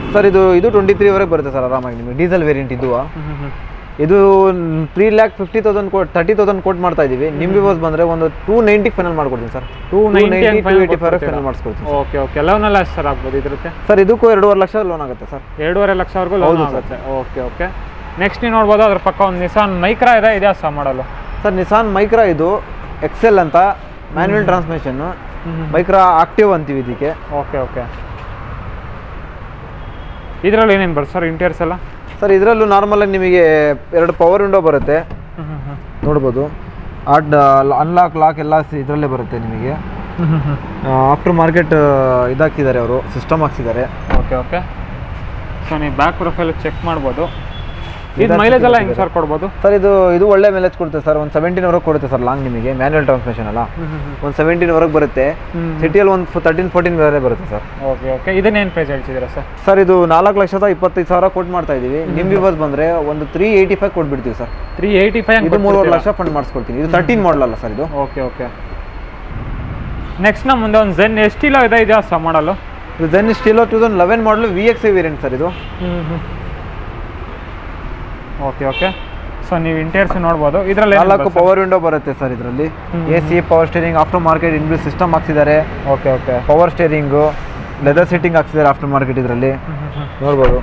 ಸರ್ ಇದು ಇದು ಟ್ವೆಂಟಿ ತ್ರೀವರೆಗೆ ಬರುತ್ತೆ ಸರ್ ಆರಾಮಾಗಿ ನಿಮಗೆ ಡೀಸೆಲ್ ವೇರಿಯಂಟ್ ಇದು ಇದು three lakh fifty thousand quote thirty thousand quote ಮಾಡ್ತಾ ಇದೀವಿ ನಿಮ್ಮ ವಿವೋಸ್ ಬಂದರೆ ಒಂದು ಟೂ ನೈಂಟಿ ಫೈನಲ್ ಮಾಡ್ಕೊಡ್ತೀನಿ sir two ninety two eighty five final ಮಾಡಿಸ್ಕೊಡ್ತೀನಿ ಓಕೆ ಓಕೆ ಲೋನೆಲ್ಲ ಎಷ್ಟು ಸರ್ ಆಗ್ಬೋದು ಇದಕ್ಕೆ ಸರ್ ಇದಕ್ಕೂ ಎರಡೂವರೆ ಲಕ್ಷ ಲೋನ್ ಆಗುತ್ತೆ ಸರ್ ಎರಡೂವರೆ ಲಕ್ಷವರೆಗೂ ಲೋನ್ ಆಗುತ್ತೆ ಓಕೆ ಓಕೆ ನೆಕ್ಸ್ಟ್ ನೀವು ನೋಡ್ಬೋದು ಅದ್ರ ಪಕ್ಕ ಒಂದು ನಿಸಾನ್ ಮೈಕ್ರಾ ಇದೆ ಇದೇ ಸಹ ಮಾಡಲು ಸರ್ ನಿಸಾನ್ ಮೈಕ್ರಾ ಇದು ಎಕ್ಸೆಲ್ ಅಂತ ಮ್ಯಾನ್ಯಲ್ ಟ್ರಾನ್ಸ್ಮಿಷನ್ ಮೈಕ್ರಾ ಆಕ್ಟಿವ್ ಅಂತೀವಿ ಇದಕ್ಕೆ ಓಕೆ ಓಕೆ ಇದರಲ್ಲಿ ಏನೇನು ಬರುತ್ತೆ ಸರ್ ಇಂಟೀರಿಯರ್ಸ್ ಎಲ್ಲ ಸರ್ ಇದರಲ್ಲೂ ನಾರ್ಮಲಾಗಿ ನಿಮಗೆ ಎರಡು ಪವರ್ ವಿಂಡೋ ಬರುತ್ತೆ ನೋಡ್ಬೋದು ಆಡ್ ಅನ್ಲಾಕ್ ಲಾಕ್ ಎಲ್ಲ ಇದರಲ್ಲೇ ಬರುತ್ತೆ ನಿಮಗೆ ಆಫ್ಟರ್ ಮಾರ್ಕೆಟ್ ಇದಾಕಿದ್ದಾರೆ ಅವರು ಸಿಸ್ಟಮ್ ಹಾಕ್ಸಿದ್ದಾರೆ ಓಕೆ ಓಕೆ ಸೊ ನೀವು ಬ್ಯಾಕ್ ಪ್ರೊಫೈಲ್ ಚೆಕ್ ಮಾಡ್ಬೋದು ಇದು ಮೈಲೇಜ್ ಎಲ್ಲ ಹೆಂಗೆ ಸರ್ ಕೊಡ್ಬೋದು ಸರ್ ಇದು ಇದು ಒಳ್ಳೆ ಮೈಲೇಜ್ ಕೊಡುತ್ತೆ ಸರ್ ಒಂದು ಸೆವೆಂಟೀನ್ವರೆಗೆ ಕೊಡುತ್ತೆ ಸರ್ ಲಾಂಗ್ ನಿಮಗೆ ಮ್ಯಾನ್ಯಲ್ ಟ್ರಾನ್ಸ್ಮಿಷನ್ ಅಲ್ಲ ಒಂದು ಸೆವೆಂಟೀನ್ವರೆಗೆ ಬರುತ್ತೆ ಸಿಟಿಯಲ್ಲಿ ಒಂದು ತರ್ಟೀನ್ ಫೋರ್ಟೀನ್ ಬೇರೆ ಬರುತ್ತೆ ಸರ್ ಓಕೆ ಓಕೆ ಇದನ್ನೇನು ಪ್ರೈಸ್ ಹೇಳ್ತಿದ್ದೀರಾ ಸರ್ ಸರ್ ಇದು ನಾಲ್ಕು ಲಕ್ಷದ ಇಪ್ಪತ್ತೈದು ಸಾವಿರ ಕೊಟ್ಟು ಮಾಡ್ತಾ ಇದೀವಿ ನಿಮ್ಮ ವಿವರ್ಸ್ ಬಂದರೆ ಒಂದು ತ್ರೀ ಏಯ್ಟಿ ಫೈವ್ ಕೊಟ್ಬಿಡ್ತೀವಿ ಸರ್ ತ್ರೀ ಏಯ್ಟಿ ಫೈವ್ ಇದು ಮೂರುವರೆ ಲಕ್ಷ ಫಂಡ್ ಮಾಡಿಸ್ಕೊಡ್ತೀನಿ ಇದು ತರ್ಟೀನ್ ಮಾಡಲ್ ಅಲ್ಲ ಸರ್ ಇದು ಓಕೆ ಓಕೆ ನೆಕ್ಸ್ಟ್ ನಮ್ಮ ಮುಂದೆ ಒಂದು ಝೆನ್ ಎಷ್ಟಿಲೋ ಇದೆ ಇದೆಯಾ ಸಹ ಮಾಡಲು ಇದು Zen Estilo two thousand eleven model V X variant sir ಇದು ಓಕೆ ಓಕೆ ಸೊ ನೀವು ಇಂಟೀರಿಯರ್ಸ್ ನೋಡ್ಬೋದು ಇದರಲ್ಲಿ ನಾಲ್ಕು ಪವರ್ ವಿಂಡೋ ಬರುತ್ತೆ ಸರ್ ಇದರಲ್ಲಿ A C power steering after market inbuilt system ಹಾಕ್ಸಿದ್ದಾರೆ okay okay power steering leather seating ಹಾಕ್ಸಿದ್ದಾರೆ after market ಇದರಲ್ಲಿ ನೋಡ್ಬೋದು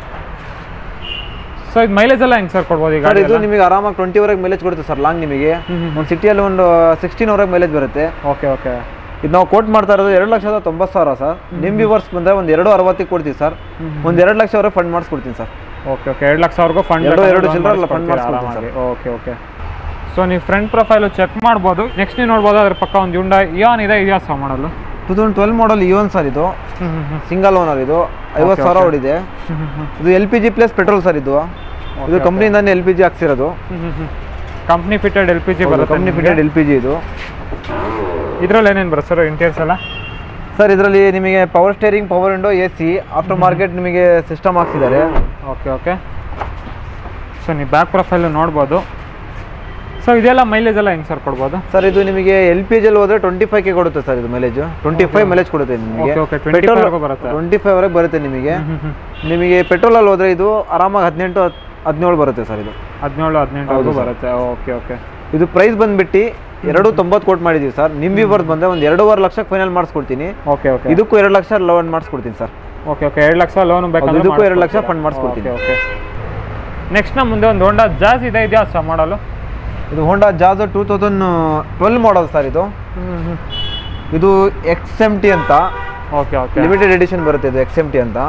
ಸೊ ಇದು ಮೈಲೇಜ್ ಎಲ್ಲ ಹೆಂಗೆ ಸರ್ ಕೊಡ್ಬೋದು ಈಗ ಸರ್ ಇದು ನಿಮಗೆ ಆರಾಮಾಗಿ ಟ್ವೆಂಟಿವರೆಗೆ ಮೈಲೇಜ್ ಕೊಡುತ್ತೆ ಸರ್ ಲಾಂಗ್ ನಿಮಗೆ ಒಂದು ಸಿಟಿಯಲ್ಲಿ ಒಂದು ಸಿಕ್ಸ್ಟೀನ್ವರೆಗೆ ಮೈಲೇಜ್ ಬರುತ್ತೆ ಓಕೆ ಓಕೆ ಇದು ನಾವು ಕೋಟ್ ಮಾಡ್ತಾ ಇರೋದು ಎರಡು ಲಕ್ಷದ ತೊಂಬತ್ತು ಸಾವಿರ ಸರ್ ನಿಮ್ಮ ವಿವರ್ಸ್ ಬಂದರೆ ಒಂದು ಎರಡು ಅರವತ್ತಿಗೆ ಕೊಡ್ತೀವಿ ಸರ್ ಒಂದು ಎರಡು ಲಕ್ಷವರೆಗೆ ಫಂಡ್ ಮಾಡಿಸ್ಕೊಡ್ತೀನಿ ಸರ್ ಓಕೆ ಓಕೆ ಎರಡು ಲಕ್ಷವರೆಗೂ ಫಂಡ್ ಎರಡು- ಎರಡು ಚಿಲ್ಲರೆ fund ಮಾಡಿಸ್ಕೊಡ್ತೀನಿ ಓಕೆ ಓಕೆ ಸೊ ನೀವು ಫ್ರಂಟ್ ಪ್ರೊಫೈಲು ಚೆಕ್ ಮಾಡ್ಬೋದು ನೆಕ್ಸ್ಟ್ ನೀವು ನೋಡ್ಬೋದು ಅದ್ರ ಪಕ್ಕ ಒಂದು ಯುಂಡ ಇಯಾನ್ ಇದೆ ಇದೆಯಾ ಸಹ ಮಾಡಲು ಟೂ ತೌಸಂಡ್ ಟ್ವೆಲ್ ಮಾಡಲ್ ಇವನ್ ಸರ್ ಇದು ಸಿಂಗಲ್ ಓನರ್ ಇದು ಐವತ್ತು ಸಾವಿರ ಹೊಡಿದೆ ಇದು L P G plus petrol sir ಇದು ಇದು ಕಂಪ್ನಿಯಿಂದಾನೆ ಎಲ್ ಪಿ ಜಿ ಹಾಕ್ಸಿರೋದು company fitted L P G ಬರುತ್ತೆ company fitted L P G ಇದು ಇದರಲ್ಲಿ ಏನೇನು ಬರುತ್ತೆ ಸರ್ ಇಂಟೀರಿಯರ್ಸ್ ಎಲ್ಲ ಸರ್ ಇದರಲ್ಲಿ ನಿಮಗೆ power steering power window A C after market ನಿಮಗೆ ಸಿಸ್ಟಮ್ ಹಾಕ್ಸಿದ್ದಾರೆ ಓಕೆ ಓಕೆ ಸೊ ನೀವು ಬ್ಯಾಕ್ ಪ್ರೊಫೈಲು ನೋಡ್ಬೋದು ಸೊ ಇದೆಲ್ಲ ಮೈಲೇಜ್ ಎಲ್ಲ ಹೆಂಗೆ ಸರ್ ಕೊಡ್ಬೋದು ಸರ್ ಇದು ನಿಮಗೆ ಎಲ್ ಪಿ ಜಿಯಲ್ಲಿ ಹೋದ್ರೆ ಟ್ವೆಂಟಿ ಫೈವ್ ಗೆ ಕೊಡುತ್ತೆ ಸರ್ ಇದು ಮೈಲೇಜ್ ಟ್ವೆಂಟಿ ಫೈವ್ ಮೈಲೇಜ್ ಕೊಡುತ್ತೆ ನಿಮಗೆ ಓಕೆ ಓಕೆ ಟ್ವೆಂಟಿ ಫೈವ್ಗೂ ಬರುತ್ತೆ ಟ್ವೆಂಟಿ ಫೈವ್ ವರೆಗೆ ಬರುತ್ತೆ ನಿಮಗೆ ನಿಮಗೆ ಪೆಟ್ರೋಲಲ್ಲಿ ಹೋದ್ರೆ ಇದು ಆರಾಮಾಗಿ ಹದಿನೆಂಟು ಹದಿನೇಳು ಬರುತ್ತೆ ಸರ್ ಇದು ಹದಿನೇಳು ಹದಿನೆಂಟು ಬರುತ್ತೆ ಓಕೆ ಓಕೆ ಇದು ಪ್ರೈಸ್ ಬಂದ್ಬಿಟ್ಟು ಎರಡು ತೊಂಬತ್ತು ಕೋಟ್ ಮಾಡಿದ್ದೀವಿ ಸರ್ ನಿಮ್ಮ ವಿವರ್ಸ್ ಬಂದರೆ ಒಂದು ಎರಡೂವರೆ ಲಕ್ಷಕ್ಕೆ ಫೈನಲ್ ಮಾಡಿಸ್ಕೊಡ್ತೀನಿ ಓಕೆ ಓಕೆ ಇದಕ್ಕೂ ಎರಡು ಲಕ್ಷ ಲೋನ್ ಮಾಡಿಸ್ಕೊಡ್ತೀನಿ ಸರ್ ಓಕೆ ಓಕೆ ಎರಡು ಲಕ್ಷ ಲೋನ್ ಬೇಕಾದ್ರೆ ಇದಕ್ಕೂ ಎರಡು ಲಕ್ಷ ಫಂಡ್ ಮಾಡಿಸ್ಕೊಡ್ತೀನಿ ಓಕೆ ಓಕೆ ನೆಕ್ಸ್ಟ್ ನಮ್ಮ ಮುಂದೆ ಒಂದು ಹೊಂಡಾ ಜಾಸ್ ಇದೆ ಇದೆಯಾ ಸಹ ಮಾಡಲು ಇದು Honda Jazz two thousand twelve model sir ಇದು ಇದು ಎಕ್ಸ್ ಎಮ್ ಟಿ ಅಂತ ಓಕೆ ಓಕೆ ಲಿಮಿಟೆಡ್ ಎಡಿಷನ್ ಬರುತ್ತೆ ಇದು ಎಕ್ಸ್ ಎಮ್ ಟಿ ಅಂತ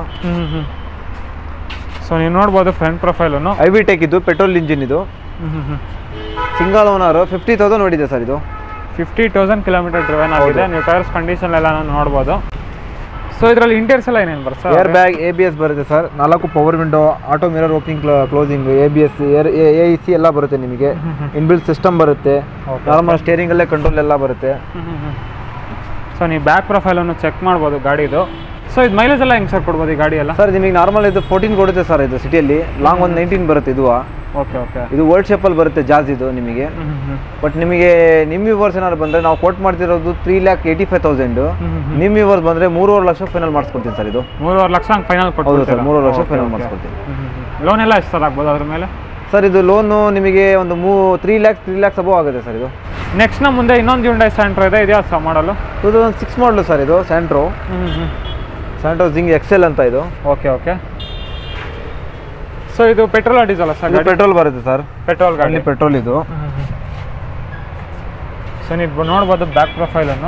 ಸೊ ನೀವು ನೋಡ್ಬೋದು ಫ್ರಂಟ್ ಪ್ರೊಫೈಲನ್ನು ಐ ವಿ ಟೆಕ್ ಇದು ಪೆಟ್ರೋಲ್ ಇಂಜಿನ್ ಇದು ಸಿಂಗಲ್ ಓನರ್ ಫಿಫ್ಟಿ ತೌಸಂಡ್ ಹೊಡಿದೆ ಸರ್ ಇದು ಫಿಫ್ಟಿ ತೌಸಂಡ್ ಕಿಲೋಮೀಟರ್ ಡ್ರೈವನ್ ಆಗಿದೆ ನೀವು ಟೈರ್ಸ್ ಕಂಡೀಷನ್ ಎಲ್ಲ ನೋಡ್ಬೋದು ಸೊ ಇದರಲ್ಲಿ ಇಂಟೀರಿಯರ್ಸ್ ಎಲ್ಲ ಏನೇನು ಬರುತ್ತೆ air bag A B S ಬರುತ್ತೆ ಸರ್ ನಾಲ್ಕು power window auto mirror opening closing A B S air A E C ಎಲ್ಲ ಬರುತ್ತೆ ನಿಮಗೆ ಇನ್ಬಿಲ್ಟ್ ಸಿಸ್ಟಮ್ ಬರುತ್ತೆ Okay. ನಾರ್ಮಲ್ ಸ್ಟೇರಿಂಗಲ್ಲೇ ಕಂಟ್ರೋಲ್ ಎಲ್ಲ ಬರುತ್ತೆ ಸೊ ನೀವು ಬ್ಯಾಕ್ ಪ್ರೊಫೈಲನ್ನು ಚೆಕ್ ಮಾಡ್ಬೋದು ಗಾಡಿದು ಸೊ ಇದು ಮೈಲೇಜ್ ಎಲ್ಲ ಹೆಂಗೆ ಸರ್ ಕೊಡ್ಬೋದು ಈ ಗಾಡಿ ಎಲ್ಲ ಸರ್ ನಿಮಗೆ ನಾರ್ಮಲ್ ಇದು ಫೋರ್ಟೀನ್ ಕೊಡುತ್ತೆ ಸರ್ ಇದು ಸಿಟಿಯಲ್ಲಿ ಲಾಂಗ್ ಒಂದು ನೈನ್ಟೀನ್ ಬರುತ್ತೆ ಇದು ಓಕೆ ಓಕೆ ಇದು ವರ್ಲ್ಡ್ ಶೇಪಲ್ಲಿ ಬರುತ್ತೆ ಜಾಸ್ ಇದು ನಿಮಗೆ ಬಟ್ ನಿಮಗೆ ನಿಮ್ಮ ವಿವರ್ಸ್ ಏನಾದ್ರು ಬಂದರೆ ನಾವು ಕೋಟ್ ಮಾಡ್ತಿರೋದು three lakh eighty five thousand ನಿಮ್ಮ ವಿವರ್ಸ್ ಬಂದರೆ ಮೂರುವರೆ ಲಕ್ಷ ಫೈನಲ್ ಮಾಡಿಸ್ಕೊಡ್ತೀನಿ ಸರ್ ಇದು ಮೂರುವರೆ ಲಕ್ಷ ಹಂಗೆ ಫೈನಲ್ ಹೌದು ಕೊಡ್ಬೋದು ಸರ್ ಮೂರುವರೆ ಲಕ್ಷ ಫೈನಲ್ ಮಾಡಿಸ್ಕೊಡ್ತೀನಿ ಲೋನ್ ಎಲ್ಲ ಎಷ್ಟು ಸರ್ ಆಗ್ಬೋದು ಅದ್ರ ಮೇಲೆ ಸರ್ ಇದು ಲೋನು ನಿಮಗೆ ಒಂದು ಮೂ three lakhs three lakhs above ಆಗುತ್ತೆ ಸರ್ ಇದು ನೆಕ್ಸ್ಟ್ ನಮ್ಮ ಮುಂದೆ ಇನ್ನೊಂದು ಯುಂಡೈ ಸ್ಯಾಂಟ್ರೋ ಇದೆ ಇದೆಯಾ ಸಹ ಮಾಡಲು two thousand six model sir ಇದು ಸ್ಯಾಂಟ್ರೋ ಸ್ಯಾಂಟ್ರೋ ಜಿಂಗ್ ಎಕ್ಸೆಲ್ ಅಂತ ಇದು ಓಕೆ ಓಕೆ ಸೊ ಇದು ಪೆಟ್ರೋಲ್ ಡೀಸೆಲ್ ಸರ್ ಇದು ಪೆಟ್ರೋಲ್ ಬರುತ್ತೆ ಸರ್ ಪೆಟ್ರೋಲ್ ಗಾಡಿ ಅಲ್ಲಿ ಪೆಟ್ರೋಲ್ ಇದು ಸೊ ನೀವು ನೋಡ್ಬೋದು ಬ್ಯಾಕ್ ಪ್ರೊಫೈಲನ್ನು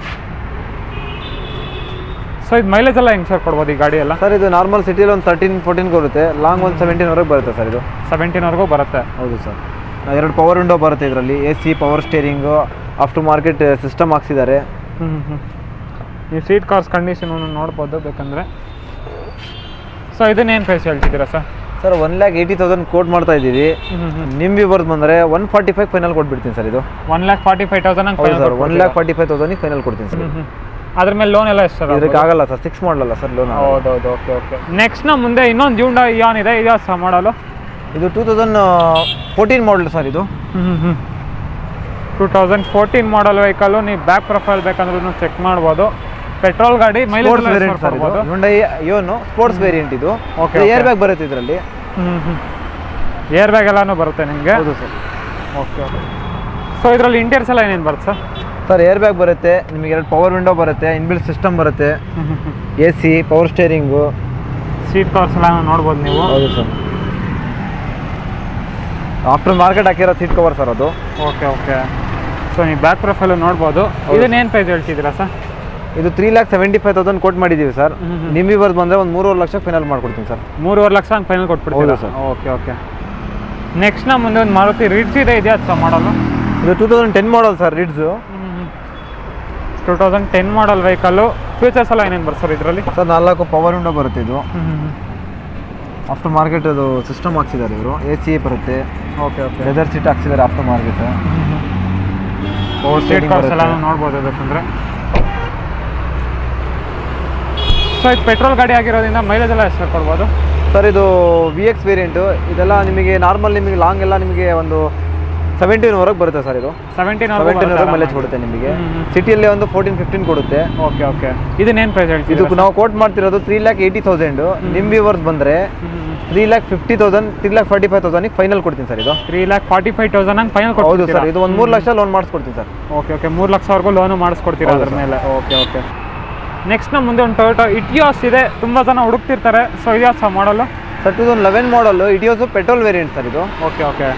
ಸೊ ಇದು ಮೈಲೇಜ್ ಎಲ್ಲ ಹೆಂಗೆ ಸರ್ ಕೊಡ್ಬೋದು ಈ ಗಾಡಿ ಎಲ್ಲ ಸರ್ ಇದು ನಾರ್ಮಲ್ ಸಿಟಿಯಲ್ಲಿ ಒಂದು ತರ್ಟೀನ್ ಫೋರ್ಟೀನ್ ಬರುತ್ತೆ ಲಾಂಗ್ ಒಂದು ಸೆವೆಂಟೀನ್ವರೆಗೆ ಬರುತ್ತೆ ಸರ್ ಇದು ಸೆವೆಂಟೀನ್ವರೆಗೂ ಬರುತ್ತೆ ಹೌದು ಸರ್ ಎರಡು ಪವರ್ ವಿಂಡೋ ಬರುತ್ತೆ ಇದರಲ್ಲಿ A C power steering after market system ಹಾಕ್ಸಿದ್ದಾರೆ ನೀವು ಸೀಟ್ ಕಾರ್ಸ್ ಕಂಡೀಷನ್ ನೋಡ್ಬೋದು ಬೇಕಂದರೆ ಸೊ ಇದನ್ನೇನು ಪ್ರೈಸ್ ಹೇಳ್ತಿದ್ದೀರಾ sir sir one lakh eighty thousand quote ಮಾಡ್ತಾ ಇದ್ದೀವಿ ನಿಮ್ಮ ವಿವರ್ಸ್ ಬಂದರೆ ಒನ್ ಫಾರ್ಟಿ ಫೈವ್ ಫೈನಲ್ ಕೊಟ್ಬಿಡ್ತೀನಿ ಸರ್ ಇದು one lakh forty five thousand ಹೌದು sir one lakh forty five ತೌಸಂಡಿಗೆ ಫೈನಲ್ ಕೊಡ್ತೀನಿ ಸರ್ ಅದ್ರ ಮೇಲೆ ಲೋನ್ ಎಲ್ಲ ಎಷ್ಟು ಸರ್ ಇದಕ್ಕೆ ಆಗಲ್ಲ ಸರ್ ಸಿಕ್ಸ್ ಮಾಡಲ್ಲ ಸರ್ ಲೋನ್ ಹೌದೌದು ಓಕೆ ಓಕೆ ನೆಕ್ಸ್ಟ್ ನಮ್ಮ ಮುಂದೆ ಇನ್ನೊಂದು ಯೂಂಡ ಯಾನ್ ಇದೆ ಇದು ಸಹ ಮಾಡಲು ಇದು two thousand fourteen model sir ಇದು two thousand fourteen model vehicle ನೀವು ಬ್ಯಾಕ್ ಪ್ರೊಫೈಲ್ ಬೇಕಂದ್ರೂ ಚೆಕ್ ಮಾಡ್ಬೋದು ಪೆಟ್ರೋಲ್ ಗಾಡಿ ಮೈಲೇಜ್ ಸ್ಪೋರ್ಟ್ಸ್ ವೇರಿಯಂಟ್ ಸರ್ ಇದು ಹುಂಡೈ ಯೋನು ಸ್ಪೋರ್ಟ್ಸ್ ವೇರಿಯಂಟ್ ಇದು Okay, ಏರ್ okay. ಬ್ಯಾಗ್ ಬರುತ್ತೆ ಇದರಲ್ಲಿ ಏರ್ ಬ್ಯಾಗ್ ಎಲ್ಲಾನು ಬರುತ್ತೆ ನಿಮಗೆ ಹೌದು ಸರ್ ಓಕೆ ಓಕೆ ಸೊ ಇದರಲ್ಲಿ ಇಂಟೀರಿಯರ್ಸ್ ಎಲ್ಲ ಏನೇನು ಬರುತ್ತೆ ಸರ್ ಸರ್ ಏರ್ ಬ್ಯಾಗ್ ಬರುತ್ತೆ ನಿಮಗೆ ಎರಡು ಪವರ್ ವಿಂಡೋ ಬರುತ್ತೆ ಇನ್ಬಿಲ್ಟ್ ಸಿಸ್ಟಮ್ ಬರುತ್ತೆ A C power steering seat covers ಎಲ್ಲ ನೋಡ್ಬೋದು ನೀವು ಹೌದು ಸರ್ ಆಫ್ಟರ್ ಮಾರ್ಕೆಟ್ ಹಾಕಿರೋ ಸೀಟ್ ಕವರ್ ಸರ್ ಅದು ಓಕೆ ಓಕೆ ಸೊ ನೀವು ಬ್ಯಾಕ್ ಪ್ರೊಫೈಲು ನೋಡ್ಬೋದು ಇದನ್ನೇನು ಪ್ರೈಸ್ ಹೇಳ್ತಿದ್ದೀರಾ ಸರ್ ಇದು three lakh seventy five thousand quote ಮಾಡಿದ್ದೀವಿ ಸರ್ ಹ್ಮ್ ಹ್ಮ್. ನಿಮಗೆ ಬರ್ದು ಬಂದರೆ ಒಂದು ಮೂರುವರೆ ಲಕ್ಷ ಫೈನಲ್ ಮಾಡ್ಕೊಡ್ತೀನಿ ಸರ್ ಮೂರುವರೆ ಲಕ್ಷ ಹಂಗೆ ಫೈನಲ್ ಕೊಟ್ಬಿಡ್ತೀರಾ ಹೌದು, sir. ಓಕೆ ಓಕೆ ನೆಕ್ಸ್ಟ್ ನಾ ಮುಂದೆ ಒಂದು ಮಾರುತಿ ರಿಡ್ಸ್ ಇದೆ ಇದೆಯಾ ಸರ್ ಮಾಡಲು ಇದು two thousand ten model sir Ritz two thousand ten model vehicle features ಎಲ್ಲ ಏನೇನು ಬರುತ್ತೆ ಸರ್ ಇದರಲ್ಲಿ ಸರ್ ನಾಲ್ಕು ಪವರ್ ವಿಂಡೋ ಬರುತ್ತೆ ಇದು ಆಫ್ಟರ್ ಮಾರ್ಕೆಟ್ ಅದು ಸಿಸ್ಟಮ್ ಹಾಕ್ಸಿದ್ದಾರೆ ಇವರು ಎ ಸಿ ಬರುತ್ತೆ ಓಕೆ ಓಕೆ ಲೆದರ್ ಸೀಟ್ ಹಾಕ್ಸಿದ್ದಾರೆ ಆಫ್ಟರ್ ಮಾರ್ಕೆಟ್ ಸೀಟ್ ಕವರ್ಸ್ ಎಲ್ಲ ನೋಡ್ಬೋದು ಅದಕ್ಕಂದ್ರೆ ಸೊ ಇದು ಪೆಟ್ರೋಲ್ ಗಾಡಿ ಆಗಿರೋದ್ರಿಂದ ಮೈಲೇಜ್ ಎಲ್ಲ ಎಷ್ಟು ಕೊಡ್ಬೋದು ಸರ್ ಇದು ವಿ ಎಕ್ಸ್ ವೇರಿಯಂಟು ಇದೆಲ್ಲ ನಿಮಗೆ ನಾರ್ಮಲ್ ನಿಮಗೆ ಲಾಂಗ್ ಎಲ್ಲ ನಿಮಗೆ ಒಂದು ಸೆವೆಂಟೀನ್ವರೆಗೆ ಬರುತ್ತೆ ಸರ್ ಇದು ಸೆವೆಂಟೀನ್ ಸೆವೆಂಟೀನ್ವರೆಗೆ ಮೈಲೇಜ್ ಕೊಡುತ್ತೆ ನಿಮಗೆ ಹ್ಮ್, ಹ್ಮ್. ಸಿಟಿಯಲ್ಲಿ ಒಂದು ಫೋರ್ಟೀನ್ ಫಿಫ್ಟೀನ್ ಕೊಡುತ್ತೆ ಓಕೆ ಓಕೆ ಇದನ್ನೇನು ಪ್ರೈಸ್ ಇದು ಹೇಳ್ತೀವಿ ನಾವು ಕೋಟ್ ಮಾಡ್ತಿರೋದು ತ್ರೀ ಲ್ಯಾಕ್ ಏಯ್ಟಿ ತೌಸಂಡು ನಿಮ್ಮ ವ್ಯೂವರ್ಸ್ ಬಂದರೆ three lakh fifty thousand three lakh forty five ತೌಸಂಡಿಗೆ ಫೈನಲ್ ಕೊಡ್ತೀನಿ ಸರ್ ಇದು three lakh forty five thousand ಹಂಗೆ ಫೈನಲ್ ಹೌದು ಕೊಡ್ತೀರಾ ಸರ್ ಇದು ಒಂದು ಮೂರು ಲಕ್ಷ ಲೋನ್ ಮಾಡಿಸ್ಕೊಡ್ತೀನಿ ಸರ್ ಓಕೆ ಓಕೆ ಮೂರು ಲಕ್ಷವರೆಗೂ ಲೋನು ಮಾಡಿಸ್ಕೊಡ್ತೀರಾ ಹೌದು ಅದ್ರ sir. ಮೇಲೆ ಓಕೆ ಓಕೆ ನೆಕ್ಸ್ಟ್ ನಮ್ಮ ಮುಂದೆ ಒಂದು ಟೊಯೋಟೋ ಇಟಿಯೋಸ್ ಇದೆ ತುಂಬ ಜನ ಹುಡುಕ್ತಿರ್ತಾರೆ ಸೊ ಇದೆಯಾ ಸರ್ ಮಾಡಲು sir two thousand eleven model Etios petrol variant sir ಇದು okay okay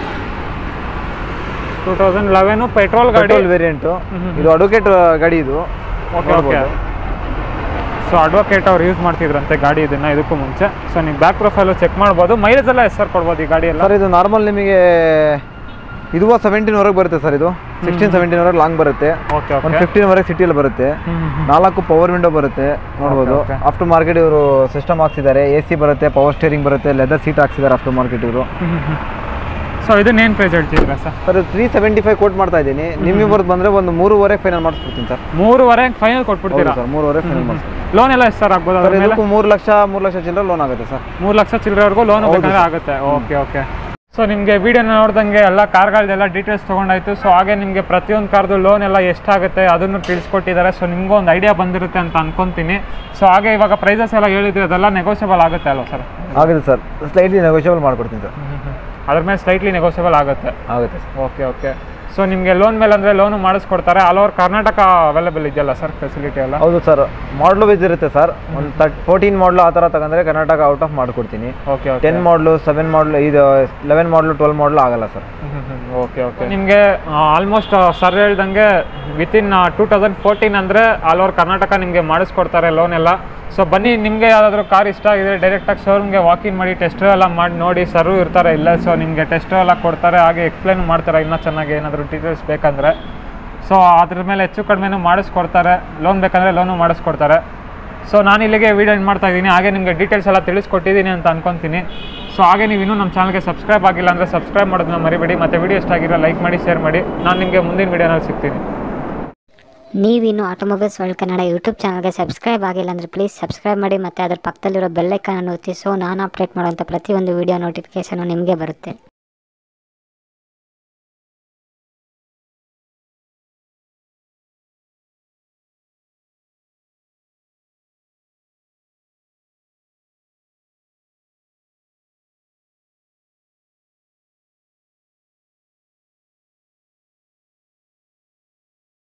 two thousand eleven petrol ಗಾಡಿ ಪೆಟ್ರೋಲ್ ವೇರಿಯಂಟು ಹ್ಮ್. ಇದು ಅಡ್ವೊಕೇಟ್ ಗಾಡಿ ಇದು ಓಕೆ ಓಕೆ ಸೊ ಅಡ್ವೊಕೇಟ್ ಅವ್ರು ಯೂಸ್ ಮಾಡ್ತಿದ್ರಂತೆ ಗಾಡಿ ಇದನ್ನ ಇದಕ್ಕೂ ಮುಂಚೆ ಸೊ ನೀವು ಬ್ಯಾಕ್ ಪ್ರೊಫೈಲು ಚೆಕ್ ಮಾಡ್ಬೋದು ಮೈಲೇಜ್ ಎಲ್ಲ ಎಷ್ಟು ಸರ್ ಕೊಡ್ಬೋದು ಈ ಗಾಡಿ ಎಲ್ಲ ಸರ್ ಇದು ನಾರ್ಮಲ್ ನಿಮಗೆ ಇದು ಸೆವೆಂಟೀನ್ವರೆಗೆ ಬರುತ್ತೆ ಸರ್ ಇದು ಸಿಕ್ಸ್ಟೀನ್ ಸೆವೆಂಟೀನ್ವರೆಗೆ ಲಾಂಗ್ ಬರುತ್ತೆ ಓಕೆ ಒಂದು ಓಕೆ ಫಿಫ್ಟೀನ್ವರೆಗೆ ಸಿಟಿಯಲ್ಲಿ ಬರುತ್ತೆ ನಾಲ್ಕು ಪವರ್ ವಿಂಡೋ ಬರುತ್ತೆ ನೋಡ್ಬೋದು okay. ಆಫ್ಟರ್ ಮಾರ್ಕೆಟ್ ಇವರು ಸಿಸ್ಟಮ್ ಹಾಕ್ಸಿದ್ದಾರೆ ಎ ಸಿ ಬರುತ್ತೆ ಪವರ್ ಸ್ಟೇರಿಂಗ್ ಬರುತ್ತೆ ಲೆದರ್ ಸೀಟ್ ಹಾಕ್ಸಿದ್ದಾರೆ ಆಫ್ಟರ್ ಮಾರ್ಕೆಟ್ ಇವರು ಸೊ ಇದನ್ನೇನು ಪ್ರೈಸ್ ಹೇಳ್ತಿದ್ದೀರಾ sir sir three seventy five quote ಮಾಡ್ತಾ ಇದ್ದೀನಿ ನಿಮಗೆ ಬರ್ದು ಬಂದರೆ ಒಂದು ಮೂರುವರೆ ಫೈನಲ್ ಮಾಡಿಸ್ಕೊಡ್ತೀನಿ ಸರ್ ಮೂರುವರೆ ಫೈನಲ್ ಹೌದು ಕೊಟ್ಬಿಡ್ತೀರಾ ಸರ್ ಮೂರುವರೆ ಫೈನಲ್ ಮಾಡಿಸ್ಕೊಡ್ತೀನಿ ಲೋನ್ ಎಲ್ಲ ಎಷ್ಟು ಸರ್ ಆಗ್ಬೋದು ಸರ್ ಅದ್ರ ಮೇಲೆ ಇದಕ್ಕೂ ಮೂರು ಲಕ್ಷ ಮೂರು ಲಕ್ಷ ಚಿಲ್ಲರೆ ಲೋನ್ ಆಗುತ್ತೆ ಸರ್ ಮೂರು ಲಕ್ಷ ಚಿಲ್ಲರೆವರೆಗೂ ಲೋನ್ ಹೌದು ಬೇಕಂದ್ರೆ sir. ಆಗುತ್ತೆ ಓಕೆ ಓಕೆ ಸೊ ನಿಮಗೆ ವಿಡಿಯೋನ ನೋಡ್ದಂಗೆ ಎಲ್ಲ ಕಾರ್ಗಳದೆಲ್ಲ ಡೀಟೇಲ್ಸ್ ತೊಗೊಂಡಾಯ್ತು ಸೊ ಹಾಗೆ ನಿಮಗೆ ಪ್ರತಿಯೊಂದು ಕಾರ್ದು ಲೋನ್ ಎಲ್ಲ ಎಷ್ಟಾಗುತ್ತೆ ಅದನ್ನು ತಿಳಿಸ್ಕೊಟ್ಟಿದ್ದಾರೆ ಸೊ ನಿಮಗೂ ಒಂದು ಐಡಿಯಾ ಬಂದಿರುತ್ತೆ ಅಂತ ಅನ್ಕೊಂತೀನಿ ಸೊ ಹಾಗೆ ಇವಾಗ ಪ್ರೈಸಸ್ ಎಲ್ಲ ಹೇಳಿದ್ರಿ ಅದೆಲ್ಲ ನೆಗೋಷಿಯಬಲ್ ಆಗುತ್ತೆ ಅಲ್ವಾ ಸರ್ ಆಗುತ್ತೆ ಸರ್ ಸ್ಲೈಟ್ಲಿ ನೆಗೋಷಿಯಬಲ್ ಮಾಡ್ಕೊಡ್ತೀನಿ ಸರ್ ಅದ್ರ ಮೇಲೆ ಸ್ಲೈಟ್ಲಿ ನೆಗೋಷಿಯಬಲ್ ಆಗುತ್ತೆ ಆಗುತ್ತೆ ಸರ್ ಓಕೆ ಓಕೆ ಸೊ ನಿಮಗೆ ಲೋನ್ ಮೇಲೆ ಅಂದರೆ ಲೋನು ಮಾಡಿಸ್ಕೊಡ್ತಾರೆ ಆಲ್ ಓವರ್ ಕರ್ನಾಟಕ ಅವೈಲೇಬಲ್ ಇದೆಯಲ್ಲ ಸರ್ ಫೆಸಿಲಿಟಿ ಎಲ್ಲ ಹೌದು ಸರ್ ಮಾಡಲು ವೈಸ್ ಇರುತ್ತೆ ಸರ್ ಒಂದು ತರ್ಟ್ ಫೋರ್ಟೀನ್ ಮಾಡಲು ಆ ಥರ ತಗೊಂಡ್ರೆ ಕರ್ನಾಟಕ ಔಟ್ ಆಫ್ ಮಾಡಿಕೊಡ್ತೀನಿ okay okay ten model seven model ಇದು ಲೆವೆನ್ ಮಾಡಲು ಟ್ವೆಲ್ ಮಾಡಲು ಆಗಲ್ಲ ಸರ್ ಓಕೆ ಓಕೆ ನಿಮಗೆ ಆಲ್ಮೋಸ್ಟ್ ಸರ್ ಹೇಳ್ದಂಗೆ ವಿತಿನ್ ಟೂ ತೌಸಂಡ್ ಫೋರ್ಟೀನ್ ಅಂದರೆ ಆಲ್ ಓವರ್ ಕರ್ನಾಟಕ ನಿಮಗೆ ಮಾಡಿಸ್ಕೊಡ್ತಾರೆ ಲೋನ್ ಎಲ್ಲ ಸೊ ಬನ್ನಿ ನಿಮಗೆ ಯಾವುದಾದ್ರೂ ಕಾರ್ ಇಷ್ಟ ಆಗಿದ್ರೆ ಡೈರೆಕ್ಟಾಗಿ ಶೋರೂಮ್ಗೆ ವಾಕಿನ್ ಮಾಡಿ ಟೆಸ್ಟ್ ಎಲ್ಲ ಮಾಡಿ ನೋಡಿ ಸರು ಇರ್ತಾರೆ ಇಲ್ಲ ಸೊ ನಿಮಗೆ ಟೆಸ್ಟ್ ಎಲ್ಲ ಕೊಡ್ತಾರೆ ಹಾಗೆ ಎಕ್ಸ್ಪ್ಲೈನ್ ಮಾಡ್ತಾರೆ ಇನ್ನೂ ಚೆನ್ನಾಗಿ ಏನಾದರೂ ಡೀಟೇಲ್ಸ್ ಬೇಕಂದರೆ ಸೊ ಅದ್ರ ಮೇಲೆ ಹೆಚ್ಚು ಕಡಿಮೆನೂ ಮಾಡಿಸ್ಕೊಡ್ತಾರೆ ಲೋನ್ ಬೇಕಂದರೆ ಲೋನು ಮಾಡಿಸ್ಕೊಡ್ತಾರೆ ಸೊ ನಾನು ಇಲ್ಲಿಗೆ ವೀಡಿಯೋ ಎಂಡ್ ಮಾಡ್ತಾ ಇದ್ದೀನಿ ಹಾಗೆ ನಿಮಗೆ ಡೀಟೇಲ್ಸ್ ಎಲ್ಲ ತಿಳಿಸ್ಕೊಟ್ಟಿದ್ದೀನಿ ಅಂತ ಅನ್ಕೊತೀನಿ ಸೊ ಹಾಗೆ ನೀವು ಇನ್ನೂ ನಮ್ಮ ಚಾನಲ್ಗೆ ಸಬ್ಸ್ಕ್ರೈಬ್ ಆಗಿಲ್ಲ ಅಂದರೆ ಸಬ್ಸ್ಕ್ರೈಬ್ ಮಾಡೋದನ್ನ ಮರಿಬೇಡಿ ಮತ್ತು ವಿಡಿಯೋ ಇಷ್ಟ ಆಗಿರೋ ಲೈಕ್ ಮಾಡಿ ಶೇರ್ ಮಾಡಿ ನಾನು ನಿಮಗೆ ಮುಂದಿನ ವೀಡಿಯೋನಲ್ಲಿ ಸಿಗ್ತೀನಿ ನೀವಿನ್ನು ಆಟೋಮೊಬೈಲ್ಸ್ ವರ್ಲ್ಡ್ ಕನ್ನಡ ಯೂಟ್ಯೂಬ್ ಚಾನಲ್ಗೆ ಸಬ್ಸ್ಕ್ರೈಬ್ ಆಗಿಲ್ಲ ಅಂದರೆ ಪ್ಲೀಸ್ ಸಬ್ಸ್ಕ್ರೈಬ್ ಮಾಡಿ ಮತ್ತು ಅದರ ಪಕ್ಕದಲ್ಲಿರೋ ಬೆಲ್ಲೈಕನ್ನು ಒತ್ತಿ ಸೊ ನಾನು ಅಪ್ಡೇಟ್ ಮಾಡುವಂಥ ಪ್ರತಿಯೊಂದು ವೀಡಿಯೋ ನೋಟಿಫಿಕೇಷನು ನಿಮಗೆ ಬರುತ್ತೆ